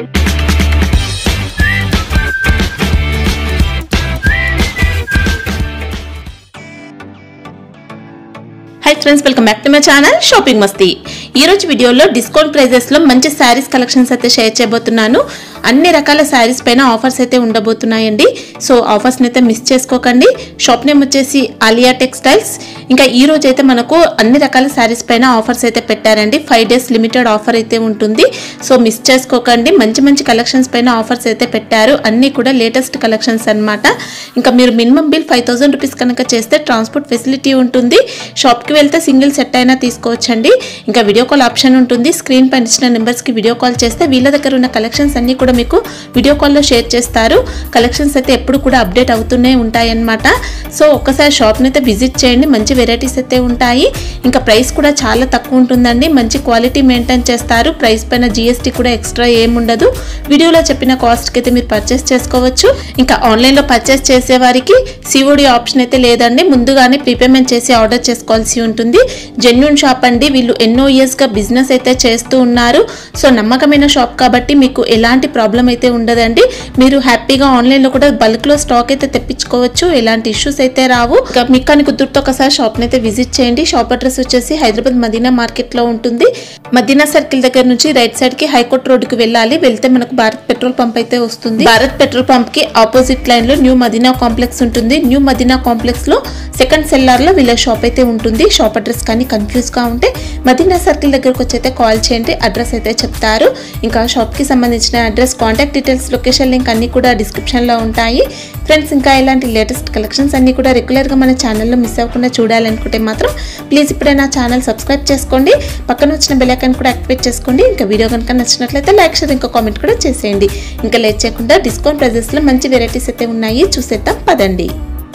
High friends welcome back to my channel shopping Masti ఈ రోజు వీడియోలో డిస్కౌంట్ ప్రైజెస్ లో మంచి శారీస్ కలెక్షన్స్ అయితే షేర్ చేయబోతున్నాను అన్ని రకాల శారీస్ పైన ఆఫర్స్ అయితే ఉండబోతున్నాయండి సో ఆఫర్స్ అయితే మిస్ చేసుకోకండి షాప్ నేమ్ వచ్చేసి ఆలియా టెక్స్టైల్స్ ఇంకా ఈ రోజు అయితే మనకు అన్ని రకాల శారీస్ పైన ఆఫర్స్ అయితే పెట్టారండి ఫైవ్ డేస్ లిమిటెడ్ ఆఫర్ అయితే ఉంటుంది సో మిస్ చేసుకోకండి మంచి మంచి కలెక్షన్స్ పైన ఆఫర్స్ అయితే పెట్టారు అన్ని కూడా లేటెస్ట్ కలెక్షన్స్ అన్నమాట ఇంకా మీరు minimum bill five thousand rupees కనుక చేస్తే ట్రాన్స్పోర్ట్ ఫెసిలిటీ ఉంటుంది షాప్కి వెళ్తే సింగిల్ సెట్ అయినా తీసుకోవచ్చండి ఇంకా వీడియో కాల్ ఆప్షన్ ఉంటుంది స్క్రీన్ పైన ఇచ్చిన నెంబర్స్కి వీడియో కాల్ చేస్తే వీళ్ళ దగ్గర ఉన్న కలెక్షన్స్ అన్ని కూడా మీకు వీడియో కాల్లో షేర్ చేస్తారు కలెక్షన్స్ అయితే ఎప్పుడు కూడా అప్డేట్ అవుతూనే ఉంటాయన్నమాట సో ఒక్కసారి షాప్ని అయితే విజిట్ చేయండి మంచి వెరైటీస్ అయితే ఉంటాయి ఇంకా ప్రైస్ కూడా చాలా తక్కువ ఉంటుందండి మంచి క్వాలిటీ మెయింటైన్ చేస్తారు ప్రైస్ పైన జిఎస్టీ కూడా ఎక్స్ట్రా ఏముండదు వీడియోలో చెప్పిన కాస్ట్కి అయితే మీరు పర్చేస్ చేసుకోవచ్చు ఇంకా ఆన్లైన్లో పర్చేస్ చేసే వారికి సిఓడి ఆప్షన్ అయితే లేదండి ముందుగానే ప్రీపేమెంట్ చేసి ఆర్డర్ చేసుకోవాల్సి ఉంటుంది జెన్యున్ షాప్ అండి వీళ్ళు ఎన్నో ఇయర్స్గా బిజినెస్ అయితే చేస్తూ ఉన్నారు సో నమ్మకమైన షాప్ కాబట్టి మీకు ఎలాంటి ప్రాబ్లం అయితే ఉండదండి మీరు హ్యాపీగా ఆన్లైన్లో కూడా బల్క్లో స్టాక్ అయితే తెప్పించుకోవచ్చు ఎలాంటి ఇష్యూస్ అయితే రావు ఇంకా మీకు కానీ కుదురుతో ఒకసారి షాప్ని అయితే విజిట్ చేయండి షాప్ అడ్రస్ వచ్చేసి హైదరాబాద్ మదీనా మార్కెట్లో ఉంటుంది మదీనా సర్కిల్ దగ్గర నుంచి రైట్ సైడ్ కి హైకోర్ట్ రోడ్డుకి వెళ్ళాలి వెళ్తే మనకు భారత్ పెట్రోల్ పంప్ అయితే వస్తుంది భారత్ పెట్రోల్ పంప్ కి ఆపోజిట్ లైన్ లో న్యూ మదీనా కాంప్లెక్స్ ఉంటుంది న్యూ మదీనా కాంప్లెక్స్ లో సెకండ్ సెల్లార్ లో వీళ్ళ షాప్ అయితే ఉంటుంది షాప్ అడ్రస్ కానీ కన్ఫ్యూజ్ గా ఉంటే మదీనా సర్కిల్ దగ్గరకు వచ్చి అయితే కాల్ చేయండి అడ్రస్ అయితే చెప్తారు ఇంకా షాప్ కి సంబంధించిన address contact details location link అన్ని కూడా డిస్క్రిప్షన్ లో ఉంటాయి ఫ్రెండ్స్ ఇంకా ఇలాంటి లేటెస్ట్ కలెక్షన్స్ అన్ని కూడా రెగ్యులర్ గా మన ఛానల్లో మిస్ అవ్వకుండా చూడాలనుకుంటే మాత్రం ప్లీజ్ ఇప్పుడే నా ఛానల్ సబ్స్క్రైబ్ చేసుకోండి పక్కన వచ్చిన బెల్ ఐకాన్ కూడా యాక్టివేట్ చేసుకోండి ఇంకా వీడియో కనుక నచ్చినట్లయితే లైక్ షేర్ ఇంకా కామెంట్ కూడా చేసేయండి ఇంకా లేట్ చేయకుండా డిస్కౌంట్ ప్రైజెస్లో మంచి వెరైటీస్ అయితే ఉన్నాయి చూసేద్దాం పదండి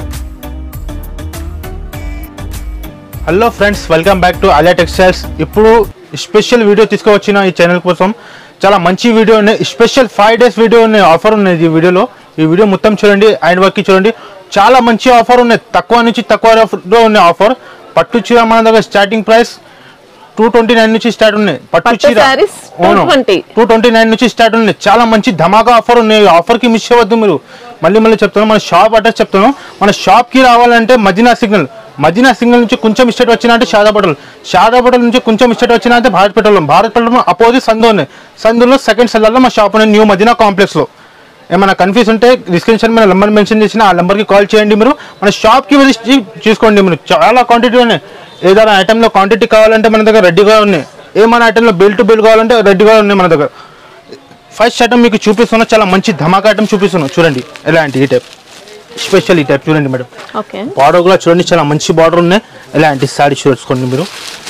hello friends welcome back to Alia textiles ఇప్పుడు స్పెషల్ వీడియో తీసుకువచ్చిన ఈ ఛానల్ కోసం చాలా మంచి వీడియో ఉన్నాయి స్పెషల్ ఫైవ్ డేస్ వీడియో ఉన్నాయి ఆఫర్ ఉన్నాయి ఈ వీడియోలో ఈ వీడియో మొత్తం చూడండి అండ్ వరకు చూడండి చాలా మంచి ఆఫర్ ఉన్నాయి తక్కువ నుంచి తక్కువ లో ఉన్నాయి ఆఫర్ పట్టు చీర మన దగ్గర starting price two twenty nine నుంచి స్టార్ట్ ఉన్నాయి పట్టు పట్టు చీర sarees 220. టూ ట్వంటీ నైన్ నుంచి స్టార్ట్ ఉన్నాయి చాలా మంచి ధమాకా ఆఫర్ ఉన్నాయి ఆఫర్ కి మిస్ అవ్వద్దు మీరు మళ్ళీ మళ్ళీ చెప్తాను మన షాప్ అడ్రస్ చెప్తాను మన షాప్ కి రావాలంటే మదీనా సిగ్నల్ మదీనా సిగ్నల్ నుంచి కొంచెం ఇస్టేట్ వచ్చినా అంటే షాదా పటల్ షాదా పటల్ నుంచి కొంచెం ఇస్టేట్ వచ్చినా అంటే Bharat petrol Bharat petrol opposite సందు ఉన్నాయి సందులో సెకండ్ సెల్లర్లో మా షాప్ ఉన్నాయి న్యూ మదీనా కాంప్లెక్స్ లో ఏమైనా కన్ఫ్యూజ్ ఉంటే డిస్క్రిప్షన్ మీద నెంబర్ మెన్షన్ చేసిన ఆ నెంబర్కి కాల్ చేయండి మీరు మన షాప్కి వెళ్ళి చూ- చూసుకోండి మీరు చాలా క్వాంటిటీ ఉన్నాయి ఏదైనా ఐటెంలో క్వాంటిటీ కావాలంటే మన దగ్గర రెడీగా ఉన్నాయి ఏమైనా ఐటెంలో బిల్ టు బిల్ కావాలంటే రెడీగా ఉన్నాయి మన దగ్గర ఫస్ట్ ఐటమ్ మీకు చూపిస్తున్నా చాలా మంచి ధమాకా ఐటమ్ చూపిస్తున్నాను చూడండి ఎలాంటి ఈ టైప్ స్పెషల్ ఈ టైప్ చూడండి మేడం ఓకే బార్డర్ కూడా చూడండి చాలా మంచి బార్డర్ ఉన్నాయి ఎలాంటి సారీ చూసుకోండి మీరు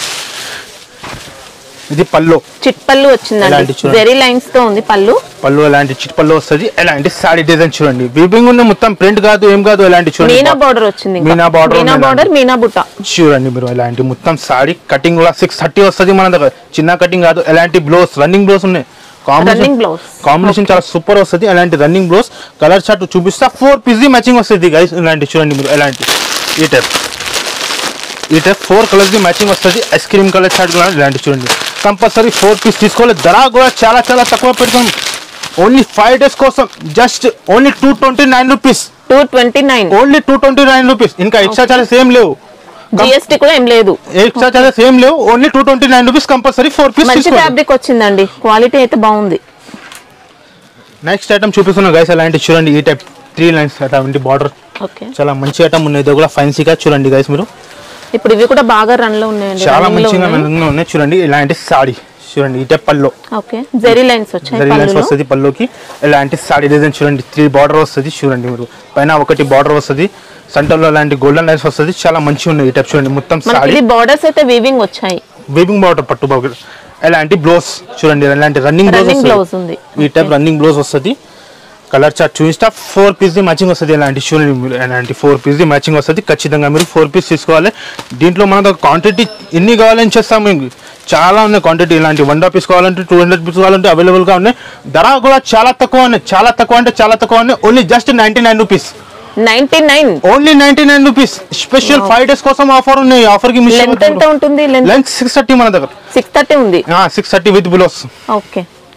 ఇది పళ్ళు చిట్ పళ్ళు ఎలాంటి వచ్చిందండి చూడండి. జెరీ లైన్స్ తో ఉంది పళ్ళు పళ్ళు ఎలాంటి చిట్ పళ్ళు వస్తుంది ఎలాంటి సారీ డిజైన్ చూడండి వీవింగ్ ఉన్న మొత్తం ప్రింట్ కాదు ఏం కాదు ఎలాంటి చూడండి మీనా బార్డర్ వచ్చింది ఇంకా. మీనా border మీనా ఉంది బార్డర్ మీనా బుట్ట చూడండి మీరు ఎలాంటి మొత్తం సారీ కటింగ్ కూడా సిక్స్ థర్టీ వస్తుంది మన దగ్గర చిన్న కటింగ్ కాదు ఎలాంటి బ్లౌజ్ రన్నింగ్ బ్లౌజ్ ఉన్నాయి Running కాంబినేషన్ blouse. కాంబినేషన్ చాలా సూపర్ వస్తుంది ఎలాంటి రన్నింగ్ బ్లౌజ్ కలర్ చార్ట్ చూపిస్తా ఫోర్ పీజీ మ్యాచింగ్ వస్తుంది గైస్ ఇలాంటి చూడండి మీరు ఎలాంటి ఈ టైప్ ఈ type four colours the matching వస్తుంది ఐస్ క్రీమ్ కలర్ చార్ట్ కూడా ఇలాంటి చూడండి కంపల్సరీ ఫోర్ పీస్ తీసుకోవాలి ధర కూడా చాలా చాలా తక్కువ పెడతాం ఓన్లీ ఫైవ్ డేస్ కోసం just only two twenty nine rupees two twenty nine only two twenty nine rupees ఇంకా ఎక్స్ట్రా చార్జెస్ ఏం లేవు జిఎస్టీ కూడా ఏం లేదు ఎక్స్ట్రా చార్జెస్ ఏం లేవు only two twenty nine rupees compulsory four piece మంచి తీసుకోవాలి ఫ్యాబ్రిక్ వచ్చిందండి క్వాలిటీ అయితే బాగుంది నెక్స్ట్ ఐటమ్ చూపిస్తున్నా గైస్ అలాంటి చూడండి ఈ టైప్ త్రీ లైన్స్ అటువంటి బార్డర్ ఓకే చాలా మంచి ఐటమ్ ఉన్నాయి ఇది కూడా ఫ్యాన్సీగా చూడండి గైస్ మీరు ఇప్పుడు ఇవి కూడా బాగా రన్ లో ఉన్నాయండి చాలా running లో మంచిగా ఉన్నాయి. మందంగా ఉన్నాయి చూడండి ఇలాంటి సాడీ చూడండి ఈ type pallu okay zari lines వచ్చాయి జరీ లైన్స్ పళ్ళులో వస్తుంది పల్లోకి ఇలాంటి సాడీ డిజైన్ చూడండి త్రీ బార్డర్ వస్తుంది చూడండి మీరు పైన ఒకటి బార్డర్ వస్తుంది సెంటర్ లో ఇలాంటి గోల్డెన్ లైన్స్ వస్తుంది చాలా మంచిగా ఉన్నాయి ఈ టైప్ చూడండి మొత్తం మనకి సాడీ ఇది బార్డర్స్ అయితే వీవింగ్ వచ్చాయి వీవింగ్ బార్డర్ పట్టు బార్డర్ ఎలాంటి బ్లౌజ్ చూడండి ఎలాంటి రన్నింగ్ Running బ్లౌజ్ blouse ఉంది. ఈ టైప్ రన్నింగ్ బ్లౌజ్ వస్తుంది కలర్ చార్ట్ చూపిస్తా ఫోర్ పీస్ ది మ్యాచింగ్ వస్తుంది ఇలాంటి చూడండి మీరు ఇలాంటి ఫోర్ పీస్ ది మ్యాచింగ్ వస్తుంది ఖచ్చితంగా మీరు ఫోర్ పీస్ తీసుకోవాలి దీంట్లో మన దగ్గర క్వాంటిటీ ఎన్ని కావాలని చేస్తాం మీకు చాలా ఉన్నాయి క్వాంటిటీ ఇలాంటి వన్ పీస్ కావాలంటే టూ హండ్రెడ్ పీస్ కావాలంటే అవైలబుల్గా ఉన్నాయి ధర కూడా చాలా తక్కువ ఉన్నాయి చాలా తక్కువ అంటే చాలా తక్కువ ఉన్నాయి only just ninety nine rupees ninety nine only ninety nine rupees special five days కోసం ఆఫర్ ఉన్నాయి ఆఫర్ కి మిస్ లెంత్ ఎంత ఉంటుంది లెంత్ లెంత్ సిక్స్ థర్టీ మన దగ్గర సిక్స్ థర్టీ ఉంది six thirty with blouse okay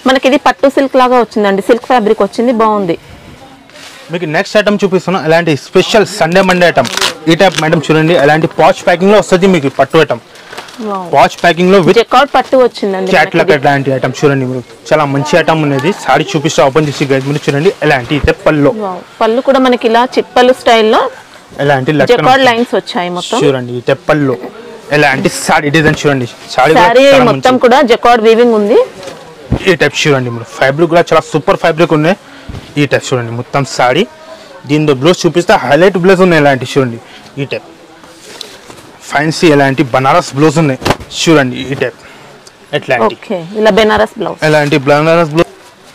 మనకి ఇది పట్టు సిల్క్ లాగా వచ్చిందండి సిల్క్ ఫ్యాబ్రిక్ వచ్చింది బాగుంది మీకు నెక్స్ట్ ఐటమ్ చూపిస్తున్నాం ఎలాంటి స్పెషల్ సండే మండే ఐటమ్ ఈ టైప్ మేడం చూడండి ఎలాంటి పాచ్ ప్యాకింగ్ లో వస్తుంది మీకు పట్టు ఐటమ్ పాచ్ ప్యాకింగ్ లో విత్ జెకార్డ్ పట్టు వచ్చిందండి క్యాట్లాగ్ ఎలాంటి ఐటమ్ చూడండి మీరు చాలా మంచి ఐటమ్ ఉన్నది సారీ చూపిస్తా ఓపెన్ చేసి గైస్ మీరు చూడండి ఎలాంటి అయితే పల్లో Wow. పళ్ళు కూడా మనకి ఇలా చిప్పలు స్టైల్లో ఎలాంటి జెకార్డ్ లైన్స్ వచ్చాయి మొత్తం చూడండి ఈ తెప్పల్లో ఎలాంటి సారీ డిజైన్ చూడండి సారీ శారీ మొత్తం కూడా జెకార్డ్ వీవింగ్ ఉంది ఈ టైప్ చూడండి మీరు ఫ్యాబ్రిక్ కూడా చాలా సూపర్ ఫ్యాబ్రిక్ ఉన్నాయి ఈ టైప్ చూడండి మొత్తం సారీ దీంతో బ్లౌజ్ చూపిస్తే హైలైట్ బ్లౌజ్ ఉన్నాయి ఎలాంటి చూడండి ఈ టైప్ ఫ్యాన్సీ ఎలాంటి బనారస్ బ్లౌజ్ ఉన్నాయి చూడండి ఈ టైప్ ఎట్లాంటి ఓకే ఇలా బెనారస్ బ్లౌజ్ ఎలాంటి బనారస్ బ్లౌజ్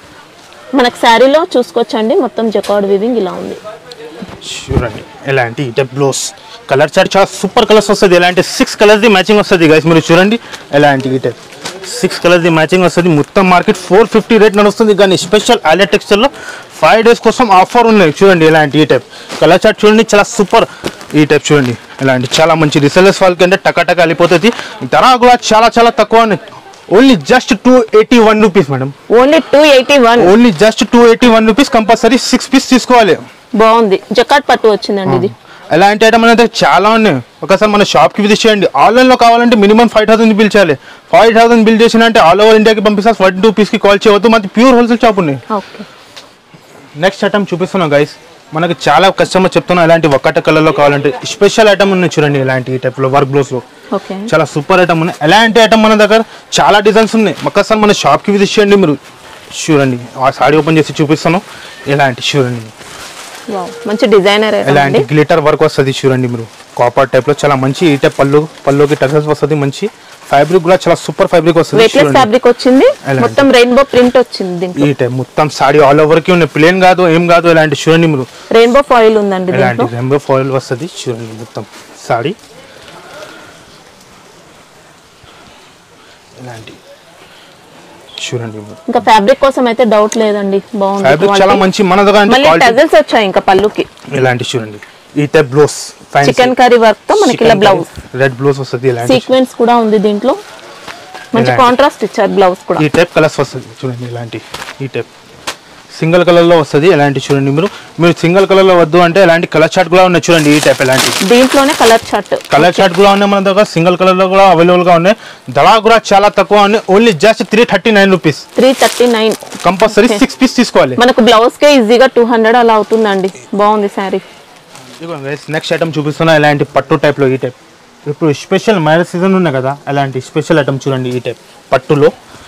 మనకి శారీలో చూసుకోవచ్చండి మొత్తం జెకార్డ్ వీవింగ్ ఇలా ఉంది చూడండి ఎలాంటి ఈ టైప్ బ్లౌజ్ కలర్ చార్ట్ చాలా సూపర్ కలర్స్ వస్తుంది ఎలాంటి సిక్స్ కలర్ది మ్యాచింగ్ వస్తుంది గైస్ మీరు చూడండి ఎలాంటి ఈ టైప్ సిక్స్ కలర్ది మ్యాచింగ్ వస్తుంది మొత్తం మార్కెట్ ఫోర్ ఫిఫ్టీ రేట్ నడుస్తుంది కానీ స్పెషల్ ఐలెట్ టెక్స్చర్లో ఫైవ్ డేస్ కోసం ఆఫర్ ఉన్నాయి చూడండి ఎలాంటి ఈ టైప్ కలర్ చార్ట్ చూడండి చాలా సూపర్ ఈ టైప్ చూడండి ఎలాంటి చాలా మంచి రిసెలర్స్ వాళ్ళకి అంటే టకాటక వెళ్ళిపోతుంది ధర కూడా చాలా చాలా తక్కువ only just two eighty one rupees madam only two eighty one only just two eighty one rupees compulsory six piece తీసుకోవాలి బాగుంది జకార్డ్ పట్టు వచ్చిందండి ఇది ఎలాంటి ఐటమ్ అనేది చాలా ఉన్నాయి ఒకసారి మన షాప్కి విజిట్ చేయండి ఆన్లైన్లో కావాలంటే మినిమం ఫైవ్ థౌసండ్ బిల్ చేయాలి ఫైవ్ థౌసండ్ బిల్ చేసిన అంటే ఆల్ ఓవర్ ఇండియాకి పంపిస్తారు ఫార్టీ టూ పీస్కి కాల్ చేయవద్దు మనకి ప్యూర్ హోల్సేల్ షాప్ ఉన్నాయి ఓకే నెక్స్ట్ ఐటమ్ చూపిస్తున్నాం గైస్ మనకి చాలా కస్టమర్ చెప్తున్నాం ఎలాంటి ఒక్కట కలర్లో కావాలంటే స్పెషల్ ఐటమ్ ఉన్నాయి చూడండి ఇలాంటి ఈ టైప్లో వర్క్ బ్లౌస్లో ఓకే చాలా సూపర్ ఐటమ్ ఉన్నాయి ఎలాంటి ఐటమ్ మన దగ్గర చాలా డిజైన్స్ ఉన్నాయి ఒక్కసారి మన షాప్కి విజిట్ చేయండి మీరు చూడండి ఆ సాడీ ఓపెన్ చేసి చూపిస్తాను ఎలాంటి చూడండి వావ్ మంచి డిజైనర్ ఎలాంటి గ్లిటర్ వర్క్ వస్తుంది చూడండి మీరు కాపర్ టైప్ లో చాలా మంచి ఈ టైప్ పళ్ళు పళ్ళుకి టచస్ వస్తుంది మంచి ఫ్యాబ్రిక్ కూడా చాలా సూపర్ ఫ్యాబ్రిక్ వస్తుంది వెయిట్లెస్ చూడండి ఫ్యాబ్రిక్ వచ్చింది ఎలాంటి? మొత్తం రెయిన్బో ప్రింట్ వచ్చింది దీంట్లో ఈ టైప్ మొత్తం సాడీ ఆల్ ఓవర్ కి ఉన్నాయి ప్లేన్ కాదు ఏం కాదు ఎలాంటి చూడండి మీరు రెయిన్బో ఫాయిల్ ఉందండి ఎలాంటి దీంట్లో రెంబో ఫాయిల్ వస్తుంది చూడండి మొత్తం సాడీ ఎలాంటి చూడండి మీరు ఇంకా ఫ్యాబ్రిక్ కోసం అయితే డౌట్ లేదండి బాగుంది ఫ్యాబ్రిక్ చాలా మంచి మన దగ్గర అంటే మళ్ళీ quality- టజల్స్ వచ్చాయి ఇంకా పళ్ళుకి ఎలాంటి చూడండి ఈ type blouse chikankari work తో మనకి ఇలా బ్లౌజ్ రెడ్ బ్లౌజ్ వస్తుంది ఇలాంటి సీక్వెన్స్ కూడా ఉంది దీంట్లో మంచి ఇలాంటి. కాంట్రాస్ట్ ఇచ్చారు బ్లౌజ్ కూడా ఈ టైప్ కలర్స్ వస్తుంది చూడండి ఇలాంటి ఈ టైప్ సింగిల్ కలర్ లో వస్తుంది ఎలాంటి చూడండి మీరు మీరు సింగిల్ కలర్ లో వద్దు అంటే ఎలాంటి కలర్ చార్ట్ కూడా ఉన్నాయి చూడండి ఈ టైప్ ఎలాంటి దీంట్లోనే కలర్ చార్ట్ కలర్ చార్ట్ కూడా ఉన్నాయి మన దగ్గర సింగిల్ కలర్ లో కూడా అవైలబుల్ గా ఉన్నాయి ధర కూడా చాలా తక్కువ ఉన్నాయి only just three thirty nine rupees three thirty nine compulsory six piece తీసుకోవాలి మనకు బ్లౌజ్ కే ఈజీగా టూ హండ్రెడ్ అలా అవుతుందండి బాగుంది శారీ నెక్స్ట్ ఐటమ్ చూపిస్తున్నా ఇలాంటి పట్టు టైప్ లో ఈ టైప్ ఇప్పుడు స్పెషల్ మ్యారేజ్ సీజన్ ఉన్నాయి కదా అలాంటి స్పెషల్ ఐటమ్ చూడండి ఈ టైప్ పట్టులో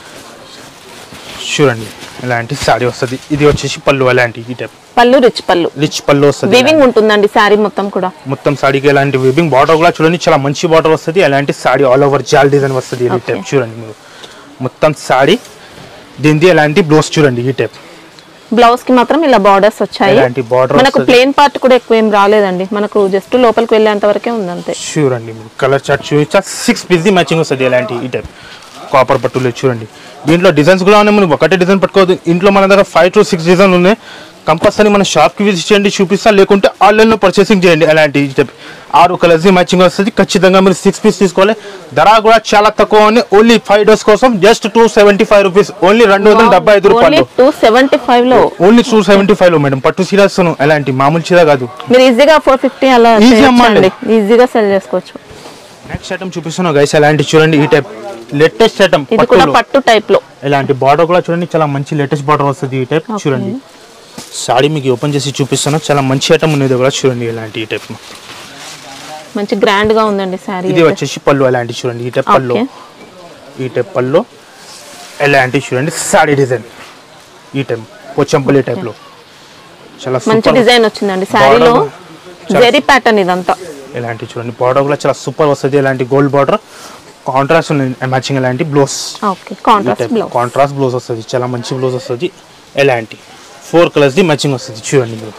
చూడండి ఇలాంటి సారీ వస్తుంది ఇది వచ్చేసి పళ్ళు అలాంటి ఈ టైప్ పళ్ళు రిచ్ పళ్ళు రిచ్ పళ్ళు వస్తుంది వీవింగ్ ఉంటుందండి శారీ మొత్తం కూడా మొత్తం సాడీకి ఎలాంటి వీవింగ్ బార్డర్ కూడా చూడండి చాలా మంచి బార్డర్ వస్తుంది అలాంటి సాడీ ఆల్ ఓవర్ జాల్ డిజైన్ వస్తుంది ఈ Okay. టైప్ చూడండి మీరు మొత్తం సాడీ దీనిది ఎలాంటి బ్లౌజ్ చూడండి ఈ టైప్ బ్లౌజ్ కి మాత్రం ఇలా బార్డర్స్ వచ్చాయి ఎలాంటి border మనకు వస్తది? ప్లేన్ పార్ట్ కూడా ఎక్కువ ఏం రాలేదండి మనకు జస్ట్ లోపలికి వెళ్ళేంత వరకే ఉంది అంతే చూడండి మీరు కలర్ చార్ట్ చూపించా సిక్స్ పీస్ మ్యాచింగ్ వస్తుంది ఎలాంటి ఈ టైప్ కాపర్ పట్టులో చూడండి దీంట్లో డిజైన్స్ కూడా ఉన్నాయి మనం ఒకటే డిజైన్ పట్టుకోవద్దు ఇంట్లో మన దగ్గర ఫైవ్ టు సిక్స్ డిజైన్ ఉన్నాయి కంపల్సరీ మన షాప్కి విజిట్ చేయండి చూపిస్తా లేకుంటే ఆన్లైన్లో పర్చేసింగ్ చేయండి అలాంటి ఈ టైప్ ఆరు కలర్స్ మ్యాచింగ్ వస్తుంది ఖచ్చితంగా మీరు సిక్స్ పీస్ తీసుకోవాలి ధర కూడా చాలా తక్కువ ఉంది ఓన్లీ ఫైవ్ డేస్ కోసం just two seventy five rupees only రెండు వందల డెబ్బై ఐదు ఓన్లీ రూపాయలు టూ సెవెంటీ ఫైవ్ లో ఓన్లీ టూ సెవెంటీ ఫైవ్ లో మేడం పట్టు చీరాస్ ఎలాంటి మామూలు చీర కాదు మీరు ఈజీగా ఫోర్ ఫిఫ్టీ అలా Easy అమ్మండి. చేయొచ్చండి ఈజీగా సెల్ చేసుకోవచ్చు నెక్స్ట్ ఐటమ్ చూపిస్తున్నాం గైస్ ఎలాంటి చూడండి ఈ టైప్ లేటెస్ట్ ఐటమ్ ఇది కూడా పట్టు టైప్ లో ఇలాంటి బార్డర్ కూడా చూడండి చాలా మంచి లేటెస్ట్ బార్డర్ వస్తుంది ఈ టైప్ Okay. చూడండి సాడీ మీకు ఓపెన్ చేసి చూపిస్తాను చాలా మంచి ఐటమ్ ఉన్నది కూడా చూడండి ఇలాంటి ఈ టైప్ మంచి గ్రాండ్ గా ఉందండి శారీ ఇది వచ్చేసి పళ్ళు అలాంటి చూడండి ఈ టైప్ పళ్ళు Okay. ఈ టైప్ పళ్ళు ఎలాంటి చూడండి సాడీ డిజైన్ ఈ టైప్ పోచంపల్లి టైప్ లో చాలా మంచి సూపర్ డిజైన్ వచ్చిందండి శారీలో చాలా- జెరీ ప్యాటర్న్ ఇదంతా ఇలాంటి చూడండి బార్డర్ కూడా చాలా సూపర్ వస్తుంది ఇలాంటి గోల్డ్ బార్డర్ కాంట్రాస్ట్ ఉంది మ్యాచింగ్ ఇలాంటి blouse okay contrast blouse contrast blouse వస్తుంది చాలా మంచి బ్లౌజ్ వస్తుంది ఎలాంటి ఫోర్ కలర్స్ది మ్యాచింగ్ వస్తుంది చూడండి మీరు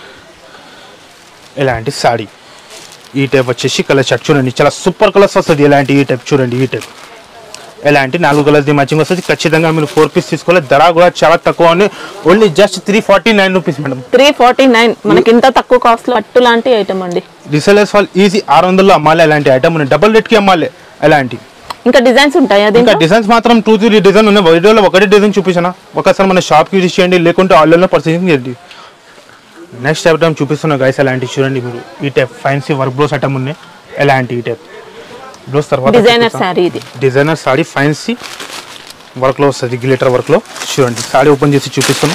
ఎలాంటి సాడీ ఈ టైప్ వచ్చేసి కలర్ షర్ట్ చూడండి చాలా సూపర్ కలర్స్ వస్తుంది ఎలాంటి ఈ టైప్ చూడండి ఈ టైప్ ఎలాంటి నాలుగు కలర్స్ది మ్యాచింగ్ వస్తుంది ఖచ్చితంగా మీరు ఫోర్ పీస్ తీసుకోవాలి ధర కూడా చాలా తక్కువ ఉంది only just three forty nine rupees madam three forty nine మనకి ఇంత తక్కువ కాస్ట్ లో పట్టు లాంటి ఐటమ్ అండి రిసెలర్స్ వాళ్ళు ఈజీ ఆరు వందల్లో అమ్మాలి అలాంటి ఐటమ్ ఉన్నాయి డబల్ రేట్కి అమ్మాలి అలాంటి ఇంకా డిజైన్స్ ఉంటాయా ఇంకా దీంట్లో డిజైన్స్ మాత్రం టూ త్రీ డిజైన్ ఉన్నాయి వీడియోలో ఒకటి డిజైన్ చూపించాను ఒకసారి మన షాప్కి విజిట్ చేయండి లేకుంటే ఆన్లైన్లో పర్చేసింగ్ చేయండి నెక్స్ట్ ఐటమ్ చూపిస్తున్నా గైస్ ఎలాంటి చూడండి మీరు ఈ type fancy work blouse item ఉన్నాయి ఎలాంటి ఈ టైప్ బ్లౌస్ తర్వాత డిజైనర్ శారీ ఇది డిజైనర్ సాడీ ఫైన్సీ వర్క్లో వస్తుంది గ్లిటర్ వర్క్లో చూడండి సాడీ ఓపెన్ చేసి చూపిస్తాను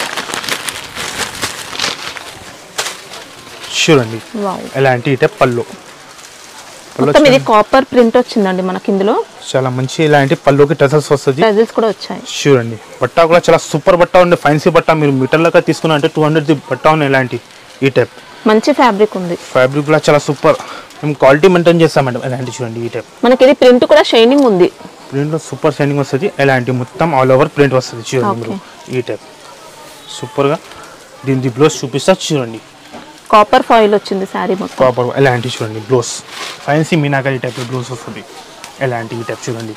చూడండి వావ్ ఎలాంటి ఈ టైప్ పళ్ళు పళ్ళు మొత్తం ఇది చూడండి. కాపర్ ప్రింట్ వచ్చిందండి మనకి ఇందులో చాలా మంచి ఇలాంటి పళ్ళుకి టెసల్స్ వస్తుంది ప్రైజెస్ కూడా వచ్చాయి చూడండి బట్ట కూడా చాలా సూపర్ బట్ట ఉంది ఫైన్సీ బట్ట మీరు మీటర్లగా తీసుకున్నా అంటే టూ హండ్రెడ్ బట్ట ఉంది ఇలాంటి ఈ టైప్ మంచి ఫ్యాబ్రిక్ ఉంది ఫ్యాబ్రిక్ కూడా చాలా సూపర్ మేము క్వాలిటీ మెయింటైన్ చేస్తాం మేడం ఇలాంటి చూడండి ఈ టైప్ మనకి ఇది ప్రింట్ కూడా షైనింగ్ ఉంది ప్రింట్లో సూపర్ షైనింగ్ వస్తుంది ఇలాంటి మొత్తం ఆల్ ఓవర్ ప్రింట్ వస్తుంది చూడండి మీరు ఈ టైప్ సూపర్గా దీని బ్లౌజ్ చూపిస్తా చూడండి కాపర్ ఫాయిల్ వచ్చింది శారీ మొత్తం ప్రాపర్ ఎలాంటి చూడండి blouse fancy meenakari type blouse వస్తుంది ఎలాంటి ఈ టైప్ చూడండి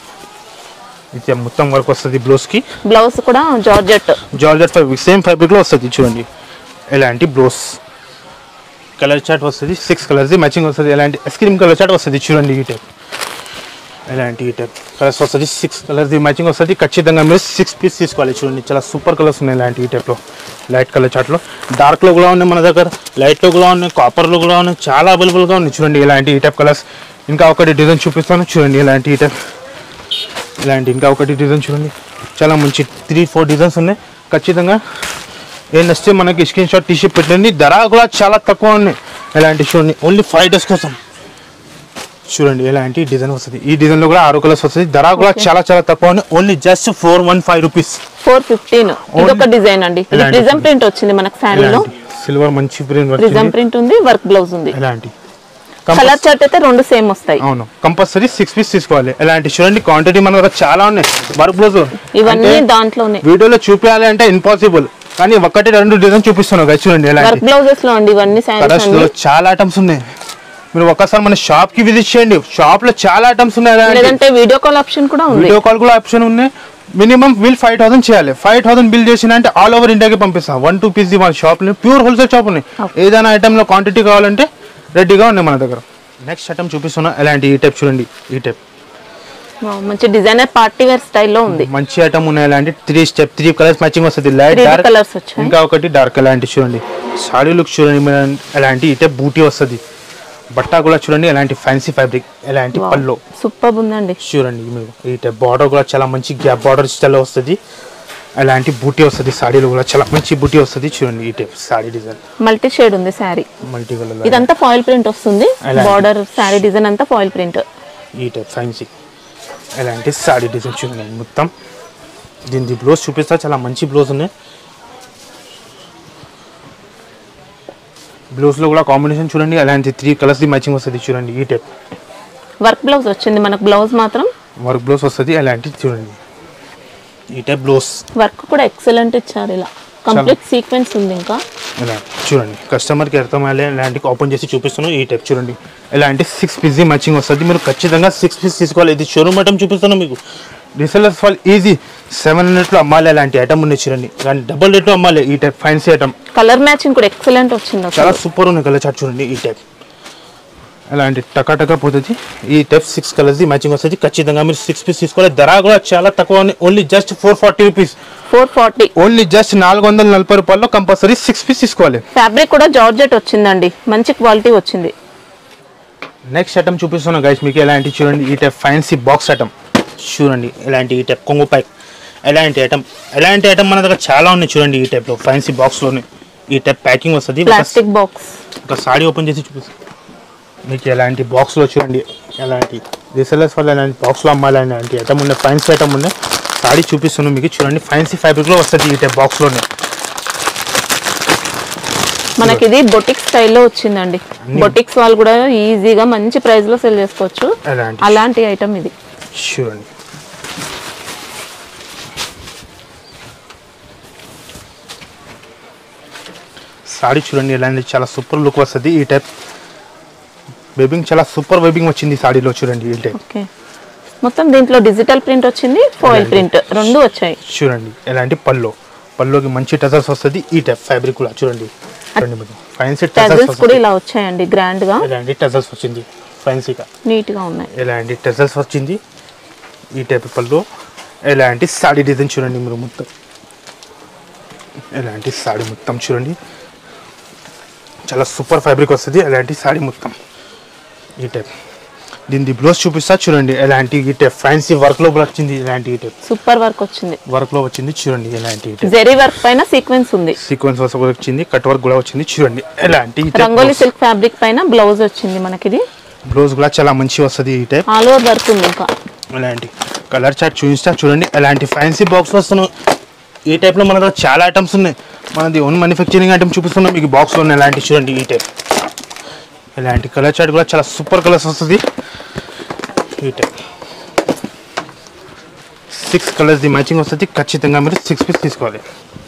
ఇది మొత్తం వర్క్ వస్తుంది బ్లౌజ్కి బ్లౌజ్ కూడా జార్జెట్ జార్జెట్ ఫ్యాబ్రిక్ సేమ్ ఫ్యాబ్రిక్లో వస్తుంది చూడండి ఎలాంటి బ్లౌజ్ కలర్ చార్ట్ వస్తుంది సిక్స్ కలర్స్ మ్యాచింగ్ వస్తుంది ఎలాంటి ఐస్ క్రీమ్ కలర్ చార్ట్ వస్తుంది చూడండి ఈ టైప్ ఎలాంటి ఈ టైప్ కలర్స్ వస్తుంది సిక్స్ కలర్స్ మ్యాచింగ్ వస్తుంది ఖచ్చితంగా మీరు సిక్స్ పీస్ తీసుకోవాలి చూడండి చాలా సూపర్ కలర్స్ ఉన్నాయి ఇలాంటి ఈ టైప్లో లైట్ కలర్ చార్ట్లో డార్క్లో కూడా ఉన్నాయి మన దగ్గర లైట్లో కూడా ఉన్నాయి కాపర్లో కూడా ఉన్నాయి చాలా అవైలబుల్గా ఉన్నాయి చూడండి ఇలాంటి ఈ టైప్ కలర్స్ ఇంకా ఒకటి డిజైన్ చూపిస్తాను చూడండి ఇలాంటి ఈ టైప్ ఇలాంటి ఇంకా ఒకటి డిజైన్ చూడండి చాలా మంచి త్రీ ఫోర్ డిజైన్స్ ఉన్నాయి ఖచ్చితంగా ఏం నచ్చితే మనకి స్క్రీన్ షాట్ తీసి పెట్టండి ధర కూడా చాలా తక్కువ ఉన్నాయి ఇలాంటి చూడండి ఓన్లీ ఫైవ్ డేస్ కోసం చూడండి ఇలాంటి డిజైన్ వస్తుంది ఈ డిజైన్ లో కూడా ఆరు కలర్స్ వస్తుంది ధర కూడా చాలా చాలా తక్కువ ఉన్నాయి only just four one five rupees four fifteen ఇదొక డిజైన్ అండి ఇది ఇలాంటి ప్రిజం ప్రింట్ వచ్చింది మనకి శారీలో సిల్వర్ మంచి ప్రింట్ ప్రిజం వచ్చింది ప్రింట్ ఉంది వర్క్ బ్లౌజ్ ఉంది ఇలాంటి కలర్ చార్ట్ అయితే రెండు సేమ్ వస్తాయి అవును కంపల్సరీ సిక్స్ పీస్ తీసుకోవాలి ఇలాంటి చూడండి క్వాంటిటీ మన దగ్గర చాలా ఉన్నాయి వర్క్ బ్లౌజ్ ఇవన్నీ దాంట్లోనే వీడియోలో చూపించాలి అంటే ఇంపాసిబుల్ కానీ ఒకటి రెండు డిజైన్ చూపిస్తున్నాను guys చూడండి ఇలాంటి వర్క్ బ్లౌజెస్ లో అండి ఇవన్నీ శారీస్ కలర్స్ అన్ని లో చాలా ఐటమ్స్ ఉన్నాయి మీరు ఒక్కసారి మన షాప్ కి విజిట్ చేయండి షాప్ లో చాలా ఐటమ్స్ ఉన్నాయి ఇలాంటి. లేదంటే వీడియో కాల్ ఆప్షన్ కూడా ఉంది వీడియో కాల్ కూడా ఆప్షన్ ఉన్నాయి మినిమం బిల్ ఫైవ్ థౌసండ్ చేయాలి ఫైవ్ థౌసండ్ బిల్ చేసిన అంటే ఆల్ ఓవర్ ఇండియాకి పంపిస్తాం వన్ టూ పీస్ మన షాప్ ప్యూర్ హోల్సేల్ షాప్ ఉన్నాయి ఏదైనా ఐటమ్ లో క్వాంటిటీ కావాలంటే రెడీగా ఉన్నాయి మన దగ్గర నెక్స్ట్ ఐటమ్ చూపిస్తున్నా ఇలాంటి ఈ టైప్ చూడండి ఈ టైప్ వావ్, మంచి డిజైనర్ పార్టీ వేర్ స్టైల్లో ఉంది మంచి ఐటమ్ ఉన్నాయి ఇలాంటి three step three colours matching వస్తుంది లైట్ Three డార్క్ colours వచ్చాయి. ఇంకా ఒకటి డార్క్ ఎలాంటి చూడండి సాడీ లుక్ చూడండి మీరు ఎలాంటి ఈ టైప్ బూటీ వస్తుంది బట్ట కూడా చూడండి ఎలాంటి ఫ్యాన్సీ ఫ్యాబ్రిక్ ఎలాంటి పళ్ళు సూపర్ ఉందండి చూడండి మీరు ఈ టైప్ బార్డర్ కూడా చాలా మంచి గ్యాప్ బార్డర్ స్టైల్ వస్తుంది అలాంటి బూటీ వస్తుంది సాడీలో కూడా చాలా మంచి బూటీ వస్తుంది చూడండి ఈ type sari design multi shade ఉంది శారీ మల్టీ కలర్ ఇదంతా ఫాయిల్ ప్రింట్ వస్తుంది అలాగే. బార్డర్ శారీ డిజైన్ అంతా ఫాయిల్ ప్రింట్ ఈ టైప్ ఫ్యాన్సీ ఎలాంటి సాడీ డిజైన్ చూడండి మొత్తం దీని బ్లౌజ్ చూపిస్తా చాలా మంచి బ్లౌజ్ ఉన్నాయి బ్లౌజ్లో కూడా కాంబినేషన్ చూడండి అలాంటి త్రీ కలర్స్ ది మ్యాచింగ్ వస్తుంది చూడండి ఈ టైప్ వర్క్ బ్లౌజ్ వచ్చింది మనకు బ్లౌజ్ మాత్రం వర్క్ బ్లౌజ్ వస్తుంది అలాంటి చూడండి ఈ టైప్ బ్లౌజ్ వర్క్ కూడా ఎక్సలెంట్ ఇచ్చారు ఇలా కంప్లీట్ సీక్వెన్స్ ఉంది ఇంకా ఇలా చూడండి కస్టమర్కి అర్థమయ్యే ఇలాంటి ఓపెన్ చేసి చూపిస్తున్నాను ఈ టైప్ చూడండి ఇలాంటి సిక్స్ పీస్ మ్యాచింగ్ వస్తుంది మీరు ఖచ్చితంగా సిక్స్ పీస్ తీసుకోవాలి ఇది షోరూమ్ ఐటమ్ చూపిస్తాను మీకు రీసెలర్స్ వాళ్ళు ఈజీ సెవెన్ హండ్రెడ్లో అమ్మాలి అలాంటి ఐటమ్ ఉన్నాయి చూడండి కానీ డబల్ రేట్లో అమ్మాలి ఈ type fancy item colour matching కూడా ఎక్సలెంట్ వచ్చింది చాలా అసలు సూపర్ ఉంది కలర్ చార్ట్ చూడండి ఈ టైప్ అలాంటి టకా పోతుంది ఈ టైప్ సిక్స్ కలర్స్ మ్యాచింగ్ వస్తుంది ఖచ్చితంగా మీరు సిక్స్ పీస్ తీసుకోవాలి ధర కూడా చాలా తక్కువ ఉంది only just four forty rupees four forty only just నాలుగు వందల నలభై రూపాయల్లో కంపల్సరీ సిక్స్ పీస్ తీసుకోవాలి ఫ్యాబ్రిక్ కూడా జార్జెట్ వచ్చిందండి మంచి క్వాలిటీ వచ్చింది నెక్స్ట్ ఐటమ్ చూపిస్తున్నా గైస్ మీకు ఎలాంటి చూడండి ఈ టైప్ ఫ్యాన్సీ బాక్స్ ఐటమ్ చూడండి ఇలాంటి ఈ టైప్ కొంగు పైక్ ఎలాంటి ఐటమ్ ఎలాంటి ఐటమ్ మన దగ్గర చాలా ఉన్నాయి చూడండి ఈ టైప్లో ఫ్యాన్సీ బాక్స్లోనే ఈ టైప్ ప్యాకింగ్ వస్తుంది ఒక- ప్లాస్టిక్ బాక్స్ ఒక సాడీ ఓపెన్ చేసి చూపిస్తాను మీకు ఎలాంటి బాక్స్లో చూడండి ఎలాంటి రీసెలర్స్ వల్ల ఎలాంటి బాక్స్లో అమ్మాలి అలాంటి ఐటమ్ ఉన్నాయి ఫ్యాన్సీ ఐటమ్ ఉన్నాయి సాడీ చూపిస్తున్నాను మీకు చూడండి ఫ్యాన్సీ ఫ్యాబ్రిక్లో వస్తుంది ఈ టైప్ బాక్స్లోనే మనకి ఇది బొటిక్ స్టైల్లో వచ్చిందండి బొటిక్స్ వాళ్ళు కూడా ఈజీగా మంచి ప్రైస్ లో సెల్ చేసుకోవచ్చు ఎలాంటి అలాంటి ఐటమ్ ఇది చూడండి సాడీ చూడండి ఎలాంటి చాలా సూపర్ లుక్ వస్తుంది ఈ టైప్ వెబింగ్ చాలా సూపర్ వెబింగ్ వచ్చింది ఈ సాడీలో చూడండి ఈ టైప్ ఓకే మొత్తం దీంట్లో డిజిటల్ ప్రింట్ వచ్చింది ఫాయిల్ ప్రింట్ రెండు వచ్చాయి చూడండి ఎలాంటి పళ్ళు పళ్ళుకి మంచి టజల్స్ వస్తుంది ఈ టైప్ ఫ్యాబ్రిక్ కూడా చూడండి చూడండి మీరు ఫ్యాన్సీ టజల్స్ టజల్స్ కూడా ఇలా వచ్చాయండి గ్రాండ్ గా ఎలాంటి టజల్స్ వచ్చింది ఫ్యాన్సీగా నీట్ గా ఉన్నాయి ఎలాంటి టజల్స్ వచ్చింది ఈ టైప్ పళ్ళు ఎలాంటి సాడీ డిజైన్ చూడండి మీరు మొత్తం ఎలాంటి సాడీ మొత్తం చూడండి చాలా సూపర్ ఫ్యాబ్రిక్ వస్తుంది ఎలాంటి సాడీ మొత్తం ఈ టైప్ దీని బ్లౌజ్ చూపిస్తా చూడండి ఎలాంటి ఈ టైప్ ఫ్యాన్సీ వర్క్లో వచ్చింది ఎలాంటి ఈ టైప్ సూపర్ వర్క్ వచ్చింది వర్క్లో వచ్చింది చూడండి ఎలాంటి ఈ టైప్ జెరీ వర్క్ పైన సీక్వెన్స్ ఉంది సీక్వెన్స్ వచ్చింది కట్ వర్క్ కూడా వచ్చింది చూడండి ఎలాంటి ఈ రంగోలీ టైప్ సిల్క్ ఫ్యాబ్రిక్ పైన బ్లౌజ్ వచ్చింది మనకిది బ్లౌజ్ కూడా చాలా మంచి వస్తుంది ఈ టైప్ ఆల్ ఓవర్ వర్క్ ఉంది ఇంకా ఎలాంటి కలర్ చార్ట్ చూపిస్తా చూడండి ఎలాంటి ఫ్యాన్సీ బాక్స్ వస్తున్నాయి ఈ టైప్లో మన దగ్గర చాలా ఐటమ్స్ ఉన్నాయి మనది ఓన్ మ్యానుఫ్యాక్చరింగ్ ఐటమ్ చూపిస్తున్నాం మీకు బాక్స్లో ఉన్నాయి ఎలాంటి చూడండి ఈ టైప్ ఎలాంటి కలర్ చార్ట్ కూడా చాలా సూపర్ కలర్స్ వస్తుంది ఈ టైప్ సిక్స్ కలర్స్ది మ్యాచింగ్ వస్తుంది ఖచ్చితంగా మీరు సిక్స్ పీస్ తీసుకోవాలి